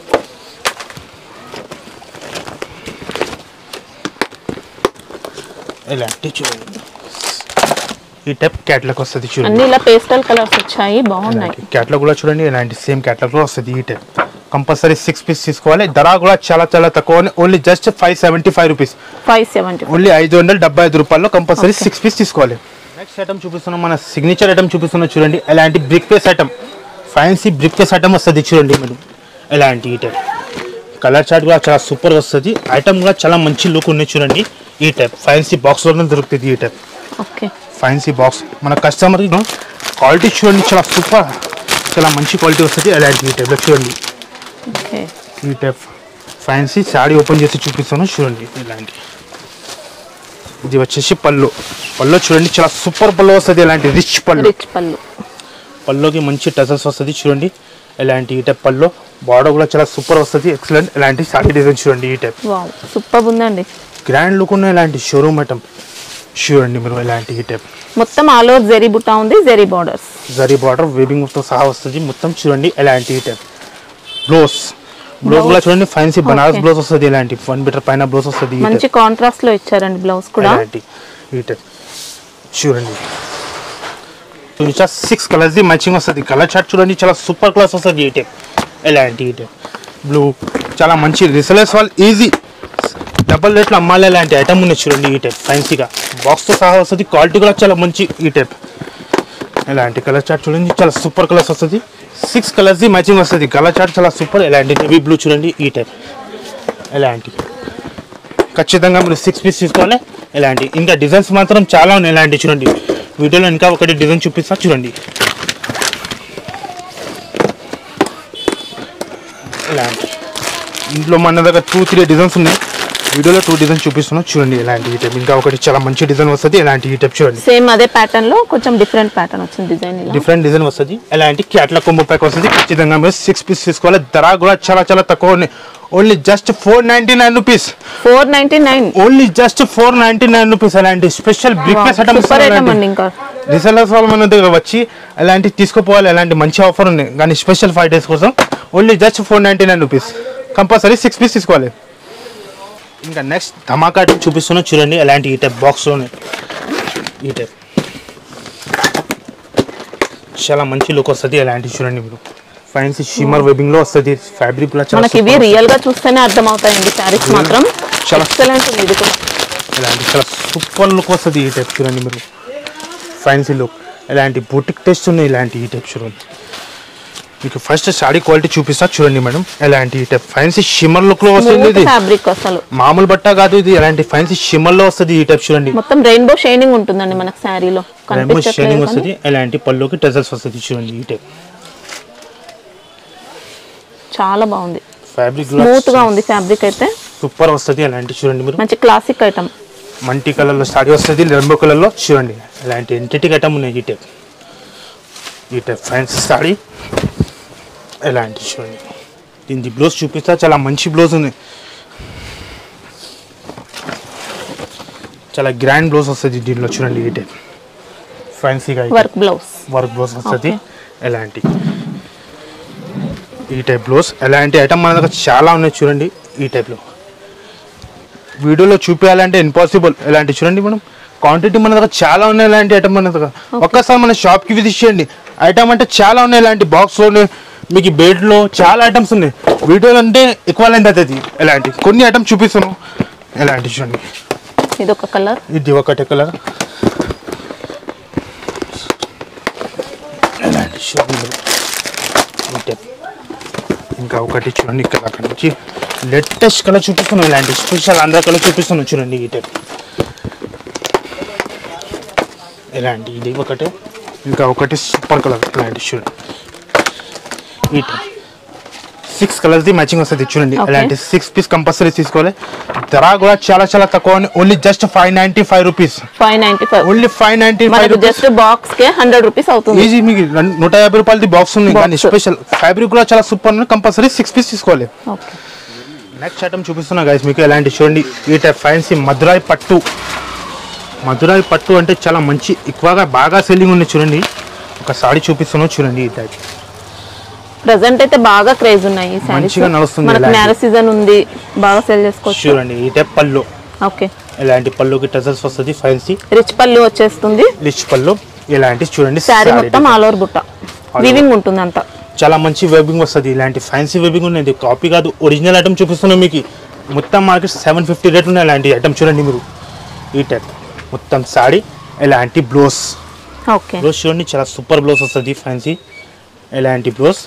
ఎలాంటి చూడండి ఈ టైప్ క్యాట్లాగ్ వస్తుంది చూడండి అన్ని ఇలా పేస్టల్ కలర్స్ వచ్చాయి బాగున్నాయి క్యాట్లాగ్ కూడా చూడండి ఇలాంటి సేమ్ క్యాట్లాగ్ లో వస్తుంది ఈ టైప్ కంపల్సరీ సిక్స్ పీస్ తీసుకోవాలి ధర కూడా చాలా చాలా తక్కువ only just five seventy five rupees five seventy only ఐదు వందల డెబ్బై ఐదు రూపాయల్లో కంపల్సరీ సిక్స్ పీస్ తీసుకోవాలి నెక్స్ట్ ఐటమ్ చూపిస్తున్నాం మన సిగ్నేచర్ ఐటమ్ చూపిస్తున్నాం చూడండి ఎలాంటి brick pace item fancy brick pace item వస్తుంది చూడండి మీరు ఎలాంటి ఈ టైప్ కలర్ చార్ట్ కూడా చాలా సూపర్ వస్తుంది ఐటమ్ కూడా చాలా మంచి లుక్ ఉన్నాయి చూడండి ఈ టైప్ ఫ్యాన్సీ బాక్స్లోనే దొరుకుతుంది ఈ టైప్ ఓకే ఫ్యాన్సీ బాక్స్ మన కస్టమర్కి క్వాలిటీ చూడండి చాలా సూపర్ చాలా మంచి క్వాలిటీ వస్తుంది అలాంటి ఈ టైప్లో చూడండి ఓకే ఈ టైప్ ఫ్యాన్సీ శారీ ఓపెన్ చేసి చూపిస్తాను చూడండి ఇలాంటి ఇది వచ్చేసి పళ్ళు పళ్ళు చూడండి చాలా సూపర్ పళ్ళు వస్తుంది ఇలాంటి రిచ్ పళ్ళు రిచ్ పళ్ళు పళ్ళుకి మంచి టజల్స్ వస్తుంది చూడండి ఇలాంటి ఈ టైప్ పళ్ళు బార్డర్ కూడా చాలా సూపర్ వస్తుంది ఎక్సలెంట్ ఇలాంటి శారీ డిజైన్ చూడండి ఈ టైప్ వావ్ సూపర్ ఉందండి గ్రాండ్ లుక్ ఉన్న ఇలాంటి షోరూమ్ ఐటమ్ చూడండి మీరు ఇలాంటి ఈ టైప్ మొత్తం ఆల్ ఓవర్ జెరీ బుట్టా ఉంది జెరీ బార్డర్స్ జరీ బార్డర్ వేబింగ్తో సహా వస్తుంది మొత్తం చూడండి ఎలాంటి టైప్ బ్లౌజ్ బ్లౌజ్ కూడా చూడండి ఫ్యాన్సీ బనారస్ Okay. బ్లౌజ్ వస్తుంది ఇలాంటి వన్ మీటర్ పైన బ్లౌజ్ వస్తుంది ఈ మంచి type. కాంట్రాస్ట్ లో ఇచ్చారండి బ్లౌజ్ కూడా ఇలాంటి ఈ టైప్ చూడండి చూసా సిక్స్ కలర్స్ ది మ్యాచింగ్ వస్తుంది కలర్ చార్ట్ చూడండి చాలా సూపర్ క్లాస్ వస్తుంది ఈ టైప్ ఎలాంటి ఈ టైప్ బ్లూ చాలా మంచి రిసలర్స్ వాళ్ళు ఈజీ డబల్ రేట్లో అమ్మాలి ఇలాంటి ఐటమ్ ఉన్నాయి చూడండి ఈ టైప్ ఫ్యాన్సీగా బాక్స్తో సహా వస్తుంది క్వాలిటీ కూడా చాలా మంచి ఈ టైప్ ఇలాంటి కలర్ చార్ట్ చూడండి చాలా సూపర్ కలర్స్ వస్తుంది సిక్స్ కలర్స్ ది మ్యాచింగ్ వస్తుంది కలర్ చార్ట్ చాలా సూపర్ ఇలాంటి నేవీ బ్లూ చూడండి ఈ టైప్ ఇలాంటి ఖచ్చితంగా మీరు సిక్స్ పీస్ తీసుకోవాలి ఇలాంటి ఇంకా డిజైన్స్ మాత్రం చాలా ఉన్నాయి ఇలాంటి చూడండి వీడియోలో ఇంకా ఒకటి డిజైన్ చూపిస్తా చూడండి ఇలాంటి ఇంట్లో మన దగ్గర టూ త్రీ డిజైన్స్ ఉన్నాయి వీడియోలో టూ డిజైన్ చూపిస్తున్నాం చూడండి ఇలాంటి ఈ టైప్ ఇంకా ఒకటి చాలా మంచి డిజైన్ వస్తుంది ఇలాంటి ఈ టైప్ చూడండి సేమ్ అదే ప్యాటర్న్ లో కొంచెం డిఫరెంట్ ప్యాటర్న్ వచ్చింది డిజైన్ ఇలా డిఫరెంట్ డిజైన్ వస్తుంది ఎలాంటి క్యాట్ల కొమ్ము ప్యాక్ వస్తుంది ఖచ్చితంగా మీరు సిక్స్ పీస్ తీసుకోవాలి ధర కూడా చాలా చాలా తక్కువ ఉన్నాయి only just four ninety nine rupees four ninety nine only just four ninety nine rupees అలాంటి special brick place super item అండి ఇంకా రిసెలర్స్ వాళ్ళు మన దగ్గర వచ్చి అలాంటి తీసుకుపోవాలి అలాంటి మంచి ఆఫర్ ఉన్నాయి కానీ స్పెషల్ ఫైవ్ డేస్ కోసం only just four ninety nine rupees compulsory six piece తీసుకోవాలి ఇంకా నెక్స్ట్ ధమాకా type చూపిస్తున్నా చూడండి అలాంటి ఈ టైప్ బాక్స్లోనే ఈ టైప్ చాలా మంచి లుక్ వస్తుంది అలాంటి చూడండి మీరు ఫ్యాన్సీ షిమ్మర్ వెబింగ్ లో వస్తుంది ఫ్యాబ్రిక్ కూడా చాలా మనకి ఇవి super రియల్ గా చూస్తేనే అర్థం అవుతాయండి శారీస్ మాత్రం చాలా- ఎక్సలెంట్ ఉంది ఇది కూడా ఇలాంటి చాలా సూపర్ లుక్ వస్తుంది ఈ టైప్ చూడండి మీరు ఫ్యాన్సీ లుక్ ఇలాంటి బూటిక్ టెస్ట్ ఉన్నాయి ఇలాంటి ఈ టైప్ చూడండి మీకు ఫస్ట్ సాడీ క్వాలిటీ చూపిస్తా చూడండి మేడం ఇలాంటి ఈ టైప్ ఫ్యాన్సీ షిమ్మర్ లుక్ లో వస్తుంది ఇది ఫ్యాబ్రిక్ అసలు మామూలు బట్ట కాదు ఇది ఇలాంటి ఫ్యాన్సీ షిమ్మర్ లో వస్తుంది ఈ టైప్ చూడండి మొత్తం రెయిన్బో షైనింగ్ ఉంటుందండి మనకి శారీలో రెమో షైనింగ్ వస్తుంది ఇలాంటి పళ్ళుకి టెజల్స్ వస్తుంది చూడండి ఈ టైప్ చాలా బాగుంది ఫ్యాబ్రిక్ స్మూత్ గా ఉంది ఫ్యాబ్రిక్ అయితే సూపర్ వస్తుంది ఇలాంటి చూడండి మీరు మంచి క్లాసిక్ ఐటమ్ మంటి కలర్లో సాడీ వస్తుంది రెయిన్బో కలర్లో చూడండి ఇలాంటి ఎంటిటీ ఐటమ్ ఉన్నాయి ఈ టైప్ ఈ టైప్ ఫ్యాన్సీ సాడీ ఇలాంటి చూడండి దీని బ్లౌజ్ చూపిస్తా చాలా మంచి బ్లౌజ్ ఉంది చాలా గ్రాండ్ బ్లౌజ్ వస్తుంది దీనిలో చూడండి ఈ టైప్ ఫ్యాన్సీగా వర్క్ బ్లౌజ్ వర్క్ బ్లౌజ్ వస్తుంది Okay. ఎలాంటి ఈ టైప్ బ్లౌజ్ ఎలాంటి ఐటమ్ మన దగ్గర చాలా ఉన్నాయి చూడండి ఈ టైప్లో వీడియోలో చూపించాలంటే ఇంపాసిబుల్ ఎలాంటి చూడండి మనం క్వాంటిటీ మన దగ్గర చాలా ఉన్నాయి ఇలాంటి ఐటమ్ మన దగ్గర ఒక్కసారి మన షాప్కి విజిట్ చేయండి ఐటమ్ అంటే చాలా ఉన్నాయి ఇలాంటి బాక్స్లో మీకు బెడ్లో చాలా ఐటమ్స్ ఉన్నాయి వీడియోలో అంటే ఎక్కువ లెంత్ అవుతుంది ఎలాంటి కొన్ని ఐటమ్ చూపిస్తున్నాం ఎలాంటి చూడండి ఇది ఒక కలర్ ఇది ఒకటే కలర్ చూడండి మీరు. ఈ టైప్ ఇంకా ఒకటి చూడండి ఇక్కడ అక్కడ నుంచి లేటెస్ట్ కలర్ చూపిస్తున్నాం ఇలాంటి స్పెషల్ ఆంధ్ర కలర్ చూపిస్తున్నాం చూడండి ఈ టైప్ ఇలాంటి ఇది ఒకటి ఇంకా ఒకటి సూపర్ కలర్ ఇలాంటి చూడండి ఈ type six colours the matching వస్తుంది చూడండి Okay. ఇలాంటి సిక్స్ పీస్ కంపల్సరీ తీసుకోవాలి ధర కూడా చాలా చాలా తక్కువ only just five ninety five rupees five ninety five only five ninety five మనకు రూపీస్ జస్ట్ బాక్స్ కే హండ్రెడ్ రూపీస్ అవుతుంది ఈజీ మీకు రన్- నూట యాభై రూపాయలది బాక్స్ ఉంది కానీ Box. స్పెషల్ ఫ్యాబ్రిక్ కూడా చాలా సూపర్ ఉంది కంపల్సరీ సిక్స్ పీస్ తీసుకోవాలి ఓకే నెక్స్ట్ ఐటమ్ చూపిస్తున్నా గైస్ మీకు ఎలాంటి చూడండి ఈ టైప్ ఫ్యాన్సీ మధురాయి పట్టు మధురాయి పట్టు అంటే చాలా మంచి ఎక్కువగా బాగా సెల్లింగ్ ఉంది చూడండి ఒక సారీ చూపిస్తున్నాను చూడండి ఈ టైప్ ప్రజెంట్ అయితే బాగా క్రేజ్ ఉన్నాయి ఈ సారీస్ మంచిగా నడుస్తుంది మనకు ఇలాంటి. మ్యారేజ్ సీజన్ ఉంది బాగా సెల్ చేసుకోవచ్చు చూడండి ఈ టైప్ పళ్ళు ఓకే ఇలాంటి పళ్ళుకి టజల్స్ వస్తుంది ఫ్యాన్సీ రిచ్ పళ్ళు వచ్చేస్తుంది లిచ్ పళ్ళు ఇలాంటి చూడండి శారీ saree మొత్తం design. ఆల్ ఓవర్ బుట్ట over. వివింగ్ ఉంటుంది అంతా చాలా మంచి వెబింగ్ వస్తుంది ఇలాంటి ఫ్యాన్సీ వెబింగ్ ఉన్నది కాపీ కాదు ఒరిజినల్ ఐటమ్ చూపిస్తున్నాం మీకు మొత్తం మార్కెట్ సెవెన్ ఫిఫ్టీ రేట్ ఉన్నాయి ఇలాంటి ఐటమ్ చూడండి మీరు ఈ టైప్ మొత్తం సాడీ ఇలాంటి బ్లౌజ్ ఓకే బ్లౌజ్ చూడండి చాలా సూపర్ బ్లౌజ్ వస్తుంది ఫ్యాన్సీ ఇలాంటి బ్లౌజ్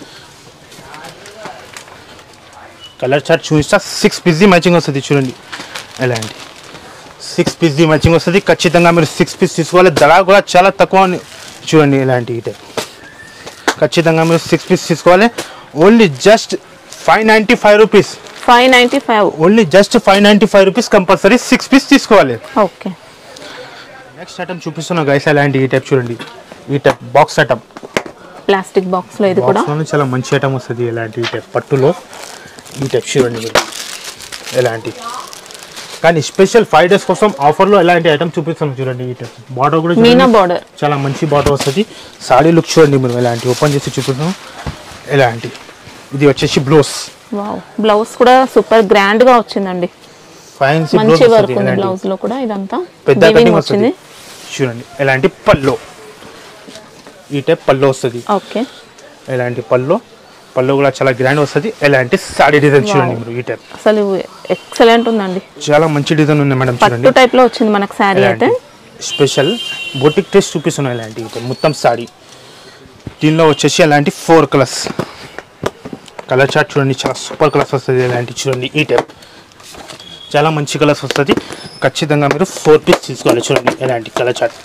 కలర్ చార్ట్ చూపిస్తా సిక్స్ పీస్ది మ్యాచింగ్ వస్తుంది చూడండి ఇలాంటి సిక్స్ పీస్ది మ్యాచింగ్ వస్తుంది ఖచ్చితంగా మీరు సిక్స్ పీస్ తీసుకోవాలి ధర కూడా చాలా తక్కువ ఉంది. చూడండి ఇలాంటి ఈ టైప్ ఖచ్చితంగా మీరు సిక్స్ పీస్ తీసుకోవాలి only just five ninety five rupees five ninety five only just five ninety five rupees compulsory six piece తీసుకోవాలి ఓకే నెక్స్ట్ ఐటమ్ చూపిస్తున్నా గైస్ అలాంటి ఈ టైప్ చూడండి ఈ type box item plastic box లో ఇది కూడా బాక్స్లోనే చాలా మంచి ఐటమ్ వస్తుంది ఇలాంటి ఈ టైప్ పట్టులో ఈ టైప్ చూడండి మీరు ఎలాంటి కానీ స్పెషల్ ఫైవ్ డేస్ కోసం ఆఫర్లో ఎలాంటి ఐటమ్ చూపిస్తాను చూడండి ఈ టైప్ బార్డర్ కూడా చూడండి. మీనా బార్డర్ చాలా మంచి బార్డర్ వస్తుంది సాడీ లుక్ చూడండి మీరు ఎలాంటి ఓపెన్ చేసి చూపిస్తాం ఎలాంటి ఇది వచ్చేసి బ్లౌజ్ వావ్ బ్లౌజ్ కూడా సూపర్ గ్రాండ్ గా వచ్చిందండి ఫ్యాన్సీ బ్లౌజ్ మంచి వర్క్ వస్తుంది ఉంది ఎలాంటి బ్లౌజ్ లో కూడా ఇదంతా పెద్ద Weaving కటింగ్ వస్తుంది వచ్చింది చూడండి ఎలాంటి పళ్ళు ఈ టైప్ పళ్ళు వస్తుంది ఓకే ఎలాంటి పళ్ళు పళ్ళు కూడా చాలా గ్రాండ్ వస్తుంది ఎలాంటి సాడీ డిజైన్ చూడండి మీరు ఈ టైప్ అసలు ఎక్సలెంట్ ఉందండి చాలా మంచి డిజైన్ ఉంది మేడం పట్టు చూడండి టైప్ లో వచ్చింది మనకు శారీ అయితే ఎలాంటి స్పెషల్ బొటిక్ టెస్ట్ చూపిస్తున్నాయి ఇలాంటి ఈ type మొత్తం సాడీ దీనిలో వచ్చేసి అలాంటి ఫోర్ కలర్స్ కలర్ చార్ట్ చూడండి చాలా సూపర్ కలర్స్ వస్తుంది ఇలాంటి చూడండి ఈ టైప్ చాలా మంచి కలర్స్ వస్తుంది ఖచ్చితంగా మీరు ఫోర్ పీస్ తీసుకోవాలి చూడండి ఇలాంటి కలర్ చార్ట్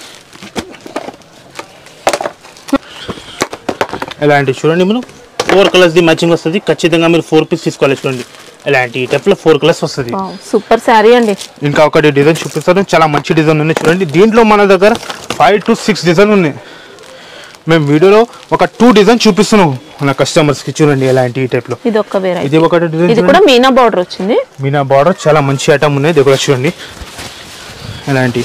ఇలాంటి చూడండి మీరు ఫోర్ కలర్స్ది మ్యాచింగ్ వస్తుంది ఖచ్చితంగా మీరు ఫోర్ పీస్ తీసుకోవాలి చూడండి ఇలాంటి ఈ టైప్లో ఫోర్ కలర్స్ వస్తుంది సూపర్ శారీ అండి ఇంకా ఒకటి డిజైన్ చూపిస్తాను చాలా మంచి డిజైన్ ఉన్నాయి చూడండి దీంట్లో మన దగ్గర ఫైవ్ టు సిక్స్ డిజైన్ ఉన్నాయి మేము వీడియోలో ఒక టూ డిజైన్ చూపిస్తున్నాం మన కస్టమర్స్కి చూడండి ఎలాంటి ఈ టైప్లో ఇది ఒక్క వెరైటీ ఇది ఒకటి డిజైన్ ఇది కూడా మీనా బార్డర్ వచ్చింది మీనా బార్డర్ చాలా మంచి ఐటమ్ ఉన్నాయి ఇది కూడా చూడండి ఎలాంటి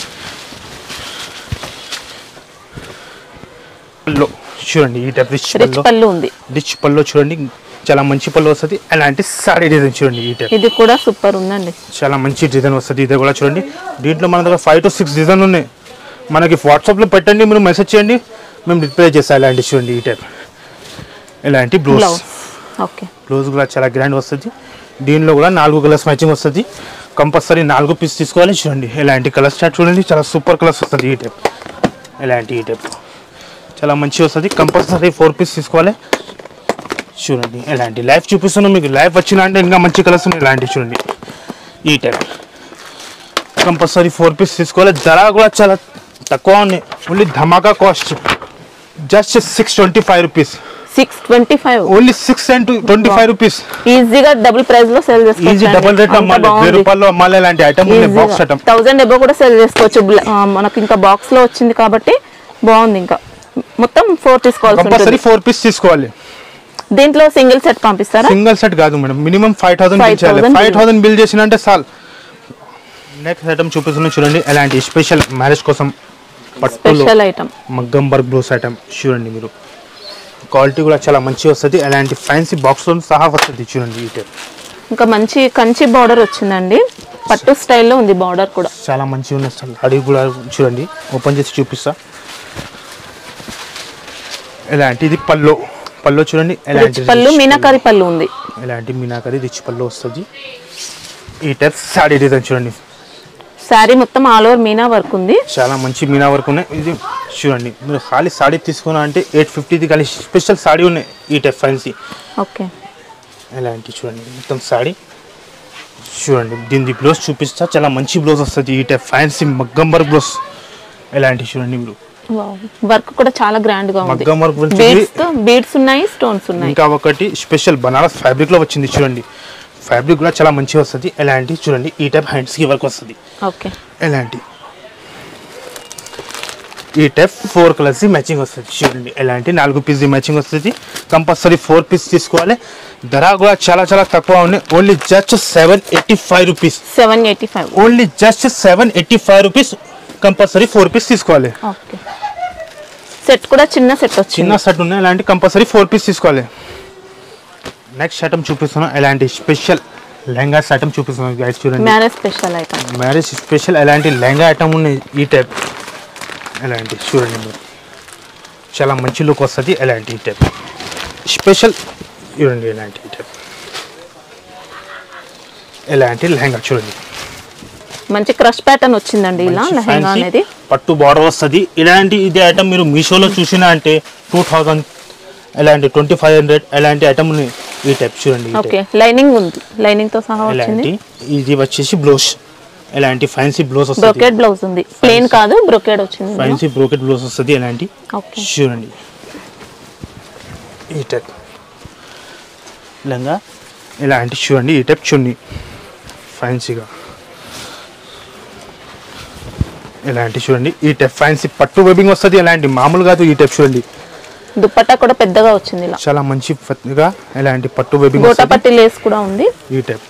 పళ్ళు చూడండి ఈ టైప్ రిచ్ రిచ్ పళ్ళు పళ్ళు ఉంది రిచ్ పళ్ళు చూడండి చాలా మంచి పళ్ళు వస్తుంది అలాంటి సారీ డిజైన్ చూడండి ఈ టైప్ ఇది కూడా సూపర్ ఉందండి చాలా మంచి డిజైన్ వస్తుంది ఇది కూడా చూడండి దీంట్లో మన దగ్గర ఫైవ్ టు సిక్స్ డిజైన్ ఉన్నాయి మనకి వాట్సాప్లో పెట్టండి మీరు మెసేజ్ చేయండి మేము రిప్లై చేస్తాం ఇలాంటి చూడండి ఈ టైప్ ఇలాంటి బ్లౌజ్ బ్లౌజ్ ఓకే బ్లౌజ్ కూడా చాలా గ్రాండ్ వస్తుంది దీనిలో కూడా నాలుగు కలర్స్ మ్యాచింగ్ వస్తుంది కంపల్సరీ నాలుగు పీస్ తీసుకోవాలి చూడండి ఇలాంటి కలర్ స్టార్ట్ చూడండి చాలా సూపర్ కలర్స్ వస్తుంది ఈ టైప్ ఇలాంటి ఈ టైప్ చాలా మంచి వస్తుంది కంపల్సరీ ఫోర్ పీస్ తీసుకోవాలి చూడండి ఇలాంటి లైఫ్ చూపిస్తున్నాం మీకు లైఫ్ వచ్చిన అంటే ఇంకా మంచి కలర్స్ ఉన్నాయి ఇలాంటి చూడండి ఈ టైప్ కంపల్సరీ ఫోర్ పీస్ తీసుకోవాలి ధర కూడా చాలా తక్కువ ఉన్నాయి ఓన్లీ ధమాకా cost just six twenty five rupees six twenty five only six and twenty five rupees ఈజీగా డబుల్ ప్రైస్ లో సెల్ ఈజీ డబుల్ రేట్ అమ్మాలి వెయ్యి రూపాయలు అమ్మాలి ఇలాంటి ఐటమ్ ఉంది బాక్స్ ఐటమ్ థౌసండ్ ఎబో కూడా సెల్ చేసుకోవచ్చు బ్ల- ఆ, మనకు ఇంకా బాక్స్ లో వచ్చింది కాబట్టి బాగుంది ఇంకా మొత్తం ఫోర్ తీసుకోవాల్సి కంపల్సరీ ఉంటుంది ఫోర్ పీస్ తీసుకోవాలి దీంట్లో సింగిల్ సెట్ పంపిస్తారా సింగిల్ సెట్ కాదు madam minimum five thousand bill చేయాలి 5,000 ఫైవ్ థౌసండ్ బిల్ చేసినంటే చాలు నెక్స్ట్ ఐటమ్ చూపిస్తున్నా చూడండి ఎలాంటి స్పెషల్ మ్యారేజ్ కోసం పట్టులో స్పెషల్ ఐటమ్ మగ్గం వర్క్ బ్లౌస్ ఐటమ్ చూడండి మీరు క్వాలిటీ కూడా చాలా మంచిగా వస్తుంది అలాంటి ఫ్యాన్సీ బాక్స్తో సహా వస్తుంది చూడండి ఈ టైప్ ఇంకా మంచి కంచి బార్డర్ వచ్చిందండి పట్టు స్టైల్లో ఉంది బార్డర్ కూడా చాలా మంచిగా ఉన్న అసలు అడిగి కూడా చూడండి ఓపెన్ చేసి చూపిస్తా ఎలాంటి ఇది పళ్ళు పళ్ళు చూడండి ఎలాంటి రిచ్ పళ్ళు మీనాకారి పళ్ళు ఉంది ఎలాంటి మీనాకరి రిచ్ పళ్ళు వస్తుంది ఈ టైప్ సాడీ డిజైన్ చూడండి శారీ మొత్తం ఆల్ ఓవర్ మీనా వర్క్ ఉంది చాలా మంచి మీనా వర్క్ ఉన్నాయి ఇది చూడండి మీరు ఖాళీ సాడీ తీసుకున్నా అంటే ఎయిట్ ఫిఫ్టీది కానీ స్పెషల్ సాడీ ఉన్నాయి ఈ టైప్ ఫ్యాన్సీ ఓకే ఇలాంటి చూడండి మొత్తం సాడీ చూడండి దీని బ్లౌజ్ చూపిస్తా చాలా మంచి బ్లౌజ్ వస్తుంది ఈ టైప్ ఫ్యాన్సీ మగ్గంబర్ బ్లౌజ్ ఇలాంటి చూడండి మీరు వర్క్ కూడా చాలా గ్రాండ్ గా ఉంది మగ్గం work గురించి బీడ్స్ తో బీడ్స్ ఉన్నాయి స్టోన్స్ ఉన్నాయి ఇంకా ఒకటి స్పెషల్ బనారస్ ఫ్యాబ్రిక్ లో వచ్చింది చూడండి ఫ్యాబ్రిక్ కూడా చాలా మంచిగా వస్తుంది ఎలాంటి చూడండి ఈ టైప్ హ్యాండ్స్ కి వర్క్ వస్తుంది ఓకే ఎలాంటి ఈ టైప్ ఫోర్ కలర్స్ మ్యాచింగ్ వస్తుంది చూడండి ఎలాంటి నాలుగు పీస్ మ్యాచింగ్ వస్తుంది కంపల్సరీ ఫోర్ పీస్ తీసుకోవాలి ధర కూడా చాలా చాలా తక్కువ ఉన్నాయి only just seven eighty five rupees seven eighty five only just seven eighty five rupees compulsory four piece తీసుకోవాలి ఓకే సెట్ కూడా చిన్న సెట్ చిన్న వచ్చింది సెట్ ఉన్నాయి అలాంటి కంపల్సరీ ఫోర్ పీస్ తీసుకోవాలి నెక్స్ట్ ఐటమ్ చూపిస్తున్నాం ఎలాంటి స్పెషల్ లెహంగా ఐటమ్ చూపిస్తున్నాం గైస్ చూడండి marriage special item marriage special ఎలాంటి లెహంగా ఐటమ్ ఉన్నాయి ఈ టైప్ ఎలాంటి చూడండి మీరు చాలా మంచి లుక్ వస్తుంది ఎలాంటి ఈ టైప్ స్పెషల్ చూడండి ఎలాంటి ఈ టైప్ ఎలాంటి లెహంగా చూడండి మంచి క్రష్ ప్యాటర్న్ వచ్చిందండి ఇలా మంచి లెహంగా fancy అనేది పట్టు బార్డర్ వస్తుంది ఇలాంటి ఇది ఐటమ్ మీరు మీషోలో చూసినా అంటే టూ థౌజండ్ ఎలాంటి ట్వంటీ ఫైవ్ హండ్రెడ్ ఎలాంటి ఐటమ్ ఈ టైప్ చూడండి ఈ type. ఓకే లైనింగ్ ఉంది లైనింగ్ తో సహా వచ్చింది ఎలాంటి ఇది వచ్చేసి బ్లౌజ్ ఎలాంటి ఫ్యాన్సీ బ్లౌజ్ వస్తుంది బ్రొకెట్ బ్లౌజ్ ఉంది ప్లేన్ కాదు బ్రొకెట్ వచ్చింది ఇందులో. ఫ్యాన్సీ బ్రోకెట్ బ్లౌజ్ వస్తుంది ఎలాంటి ఓకే చూడండి ఈ టైప్ లంగా ఇలాంటి చూడండి ఈ టైప్ చున్నీ ఫ్యాన్సీగా ఇలాంటి చూడండి ఈ టైప్ ఫ్యాన్సీ పట్టు వెబింగ్ వస్తుంది ఎలాంటి మామూలు కాదు ఈ టైప్ చూడండి దుప్పట్టా కూడా పెద్దగా వచ్చింది ఇలా చాలా మంచి పట్టుగా ఎలాంటి పట్టు వెబింగ్ గోటా వస్తుంది పట్టి లేస్ కూడా ఉంది ఈ టైప్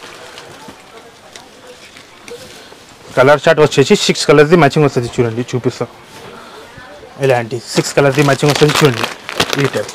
కలర్ చార్ట్ వచ్చేసి సిక్స్ కలర్ది మ్యాచింగ్ వస్తుంది చూడండి చూపిస్తాం ఇలాంటి సిక్స్ కలర్ది మ్యాచింగ్ వస్తుంది చూడండి ఈ టైప్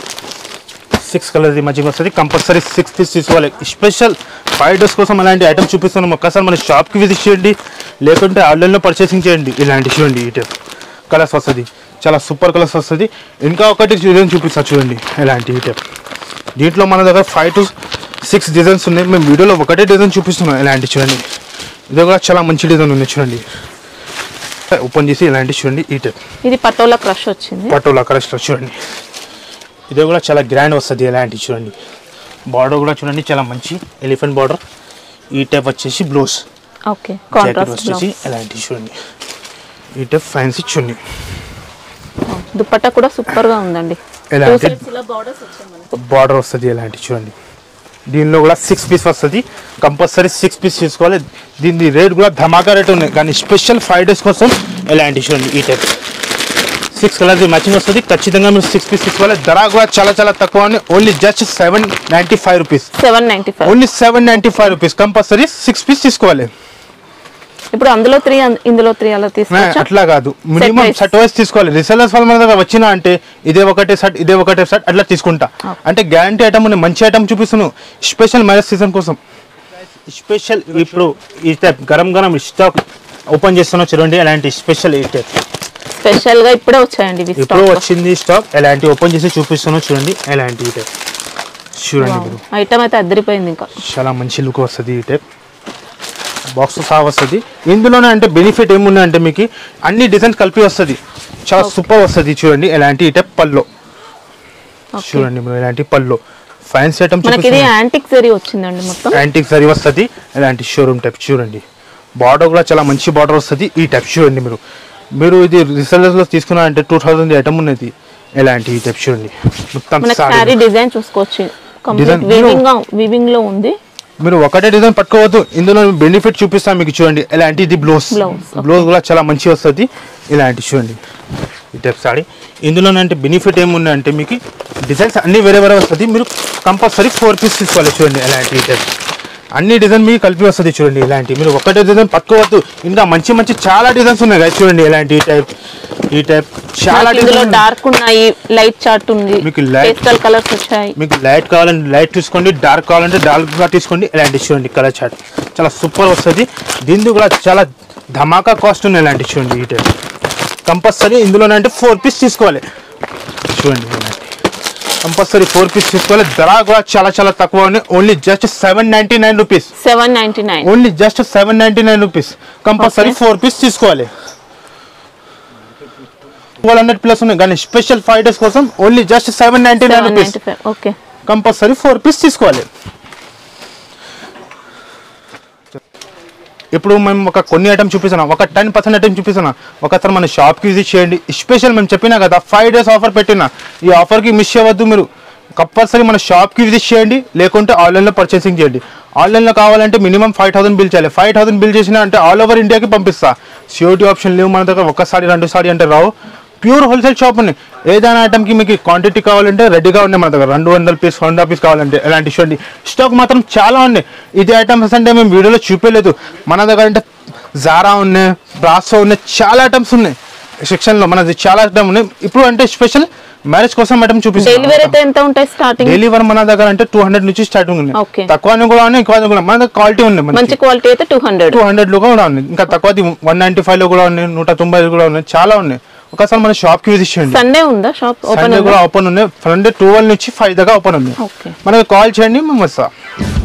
సిక్స్ కలర్ది మ్యాచింగ్ వస్తుంది కంపల్సరీ సిక్స్ పీస్ తీసుకోవాలి స్పెషల్ ఫైవ్ డేస్ కోసం అలాంటి ఐటమ్ చూపిస్తున్నాం ఒక్కసారి మన షాప్కి విజిట్ చేయండి లేకుంటే ఆన్లైన్లో పర్చేసింగ్ చేయండి ఇలాంటి చూడండి ఈ టైప్ కలర్స్ వస్తుంది చాలా సూపర్ కలర్స్ వస్తుంది ఇంకా ఒకటి డిజైన్ చూపిస్తా చూడండి ఇలాంటి ఈ టైప్ దీంట్లో మన దగ్గర ఫైవ్ టు సిక్స్ డిజైన్స్ ఉన్నాయి మేము వీడియోలో ఒకటే డిజైన్ చూపిస్తున్నాం ఇలాంటి చూడండి ఇది కూడా చాలా మంచి డిజైన్ ఉంది చూడండి ఓపెన్ చేసి ఇలాంటి చూడండి ఈ టైప్ ఇది పటోలా క్రష్ వచ్చింది పటోలా కలెక్షన్ చూడండి ఇది కూడా చాలా గ్రాండ్ వస్తుంది ఇలాంటి చూడండి బార్డర్ కూడా చూడండి చాలా మంచి ఎలిఫెంట్ బార్డర్ ఈ టైప్ వచ్చేసి బ్లౌజ్ ఓకే జాకెట్ కాంట్రాస్ట్ వచ్చేసి ఇలాంటి చూడండి ఈ టైప్ ఫ్యాన్సీ చున్నీ దుప్పట్టా కూడా సూపర్ గా ఉందండి ఇలాంటి బార్డర్ వస్తుంది ఇలాంటి చూడండి దీనిలో కూడా సిక్స్ పీస్ వస్తుంది కంపల్సరీ సిక్స్ పీస్ తీసుకోవాలి దీని రేట్ కూడా ధమాకా రేట్ ఉన్నాయి కానీ స్పెషల్ ఫైవ్ డేస్ కోసం ఇలాంటి చూడండి ఈ టైప్ సిక్స్ కలర్స్ మ్యాచింగ్ వస్తుంది ఖచ్చితంగా మీరు సిక్స్ పీస్ తీసుకోవాలి ధర కూడా చాలా చాలా తక్కువ only just seven ninety five rupees seven ninety five only seven ninety five rupees compulsory six piece తీసుకోవాలి ఇప్పుడు అందులో త్రీ ఇందులో త్రీ అలా నా- తీసుకోవచ్చా అట్లా కాదు మినిమం wise. సెట్ వైస్ తీసుకోవాలి రిసెలర్స్ వాళ్ళ మన దగ్గర వచ్చినా అంటే ఇదే ఒకటే సెట్ ఇదే ఒకటే సెట్ అట్లా తీసుకుంటా అంటే గ్యారంటీ ఐటమ్ ఉంది మంచి ఐటమ్ చూపిస్తున్నాను స్పెషల్ మ్యారేజ్ సీజన్ కోసం స్పెషల్ ఇప్పుడు ఈ టైప్ గరం గరం స్టాక్ ఓపెన్ చేస్తున్నా చూడండి అలాంటి స్పెషల్ ఈ టైప్ స్పెషల్ గా ఇప్పుడే వచ్చాయండి ఇవి ఇప్పుడు stock లో. వచ్చింది స్టాక్ ఎలాంటి ఓపెన్ చేసి చూపిస్తున్నా చూడండి ఎలాంటి ఈ టైప్ చూడండి ఇప్పుడు ఐటమ్ అయితే అద్దరిపోయింది ఇంకా చాలా మంచి లుక్ వస్తుంది ఈ టైప్ బాక్స్ సహా వస్తుంది ఇందులోనే అంటే బెనిఫిట్ ఏముంది అంటే మీకు అన్ని డిజైన్స్ కలిపి వస్తుంది చాలా సూపర్ వస్తుంది చూడండి ఎలాంటి ఈ టైప్ పల్లో Okay. చూడండి మీరు ఎలాంటి పల్లో ఫ్యాన్సీ ఐటమ్ మనకి ఇది యాంటిక్ జరీ వచ్చిందండి మొత్తం యాంటిక్ సరి వస్తుంది ఎలాంటి షోరూమ్ టైప్ చూడండి బార్డర్ కూడా చాలా మంచి బార్డర్ వస్తుంది ఈ టైప్ చూడండి మీరు మీరు ఇది రిసెల్లర్స్ లో తీసుకున్నారంటే టూ థౌసండ్ ఐటమ్ ఉన్నది ఎలాంటి ఈ టైప్ చూడండి మొత్తం మనకి సారీ శారీ డిజైన్ చూసుకోవచ్చు కంప్లీట్ Design- వీవింగ్ వీవింగ్ లో ఉంది మీరు ఒకటే డిజైన్ పట్టుకోవద్దు ఇందులో బెనిఫిట్ చూపిస్తాను మీకు చూడండి ఇలాంటి ఇది బ్లౌజ్ Blouse, okay. బ్లౌజ్ కూడా చాలా మంచి వస్తుంది ఇలాంటి చూడండి ఈ టైప్ సారీ ఇందులోనంటే బెనిఫిట్ ఏముంది అంటే మీకు డిజైన్స్ అన్ని వేరే వేరే వస్తుంది మీరు కంపల్సరీ ఫోర్ పీస్ తీసుకోవాలి చూడండి ఇలాంటి ఈ టైప్ అన్ని డిజైన్ మీకు కలిపి వస్తుంది చూడండి ఇలాంటి మీరు ఒకటే డిజైన్ పట్టుకోవద్దు ఇంకా మంచి మంచి చాలా డిజైన్స్ ఉన్నాయి కదా చూడండి ఇలాంటి ఈ టైప్ ఈ టైప్ చాలా మనకి ఇందులో డిజైన్ డార్క్ ఉన్నాయి లైట్ చార్ట్ ఉంది మీకు light- పేస్టల్ కలర్స్ వచ్చాయి మీకు లైట్ కావాలంటే లైట్ తీసుకోండి డార్క్ కావాలంటే డార్క్ గా తీసుకోండి ఇలాంటి చూడండి కలర్ చార్ట్ చాలా సూపర్ వస్తుంది దీనికి కూడా చాలా ధమాకా కాస్ట్ ఉన్నాయి ఇలాంటి చూడండి ఈ టైప్ కంపల్సరీ ఇందులోనంటే ఫోర్ పీస్ తీసుకోవాలి చూడండి ఇలాంటి కంపల్సరీ ఫోర్ పీస్ తీసుకోవాలి ధర కూడా చాలా చాలా తక్కువ ఉన్నాయి only just seven ninety nine rupees seven ninety nine only just seven ninety nine rupees compulsory Okay. Four piece తీసుకోవాలి ట్వెల్వ్ హండ్రెడ్ ప్లస్ ఉన్నాయి కానీ స్పెషల్ ఫైవ్ డేస్ కోసం only just seven ninety nine rupees okay compulsory four piece తీసుకోవాలి ఇప్పుడు మేము ఒక కొన్ని item చూపిస్తున్నాం ఒక టెన్ పర్సెంట్ ఐటమ్ చూపిస్తున్నా ఒకసారి మన షాప్కి విజిట్ చేయండి స్పెషల్ మేము చెప్పినా కదా ఫైవ్ డేస్ ఆఫర్ పెట్టినా ఈ ఆఫర్కి మిస్ అవ్వద్దు మీరు కంపల్సరీ మన షాప్కి విజిట్ చేయండి లేకుంటే ఆన్లైన్లో పర్చేసింగ్ చేయండి ఆన్లైన్లో కావాలంటే మినిమం ఫైవ్ థౌసండ్ బిల్ చేయాలి ఫైవ్ థౌసండ్ బిల్ చేసినా అంటే ఆల్ ఓవర్ ఇండియాకి పంపిస్తా సిఓటీ ఆప్షన్ లేవు మన దగ్గర ఒక్కసారి రెండు సారి అంటే రావు ప్యూర్ హోల్సేల్ షాప్ ఉన్నాయి ఏదైనా ఐటమ్కి మీకు క్వాంటిటీ కావాలంటే రెడీగా ఉన్నాయి మన దగ్గర రెండు వందల పీస్ వంద పీస్ కావాలంటే ఇలాంటి చూడండి స్టాక్ మాత్రం చాలా ఉన్నాయి ఇది ఐటమ్స్ అంటే మేము వీడియోలో చూపించలేదు మన దగ్గర అంటే జారా ఉన్నాయి బ్రాసో ఉన్నాయి చాలా ఐటమ్స్ ఉన్నాయి సెక్షన్లో మనది చాలా ఐటమ్ ఉన్నాయి ఇప్పుడు అంటే స్పెషల్ మ్యారేజ్ కోసం ఐటమ్ డెలివరీ చూపిస్తాం అయితే ఎంత ఉంటాయి స్టార్టింగ్ డెలివరీ మన దగ్గర అంటే టూ హండ్రెడ్ నుంచి స్టార్టింగ్ ఉన్నాయి Okay. తక్కువ కూడా ఉన్నాయి ఎక్కువ కూడా ఉన్నాయి. మన దగ్గర క్వాలిటీ ఉన్నాయి మంచి మంచి క్వాలిటీ అయితే టూ హండ్రెడ్ టూ హండ్రెడ్ లో కూడా ఉన్నాయి ఇంకా తక్కువది వన్ నైన్టీ ఫైవ్ లో కూడా ఉన్నాయి నూట తొంభై కూడా ఉన్నాయి చాలా ఉన్నాయి ఒకసారి మన షాప్ కి విజిట్ చేయండి సండే ఉందా షాప్ ఓపెన్ సండే కూడా ఓపెన్ ఉన్నాయి సండే ట్వెల్వ్ నుంచి ఫైవ్ దాకా ఓపెన్ ఉంది ఓకే మనకి కాల్ చేయండి మేము వస్తా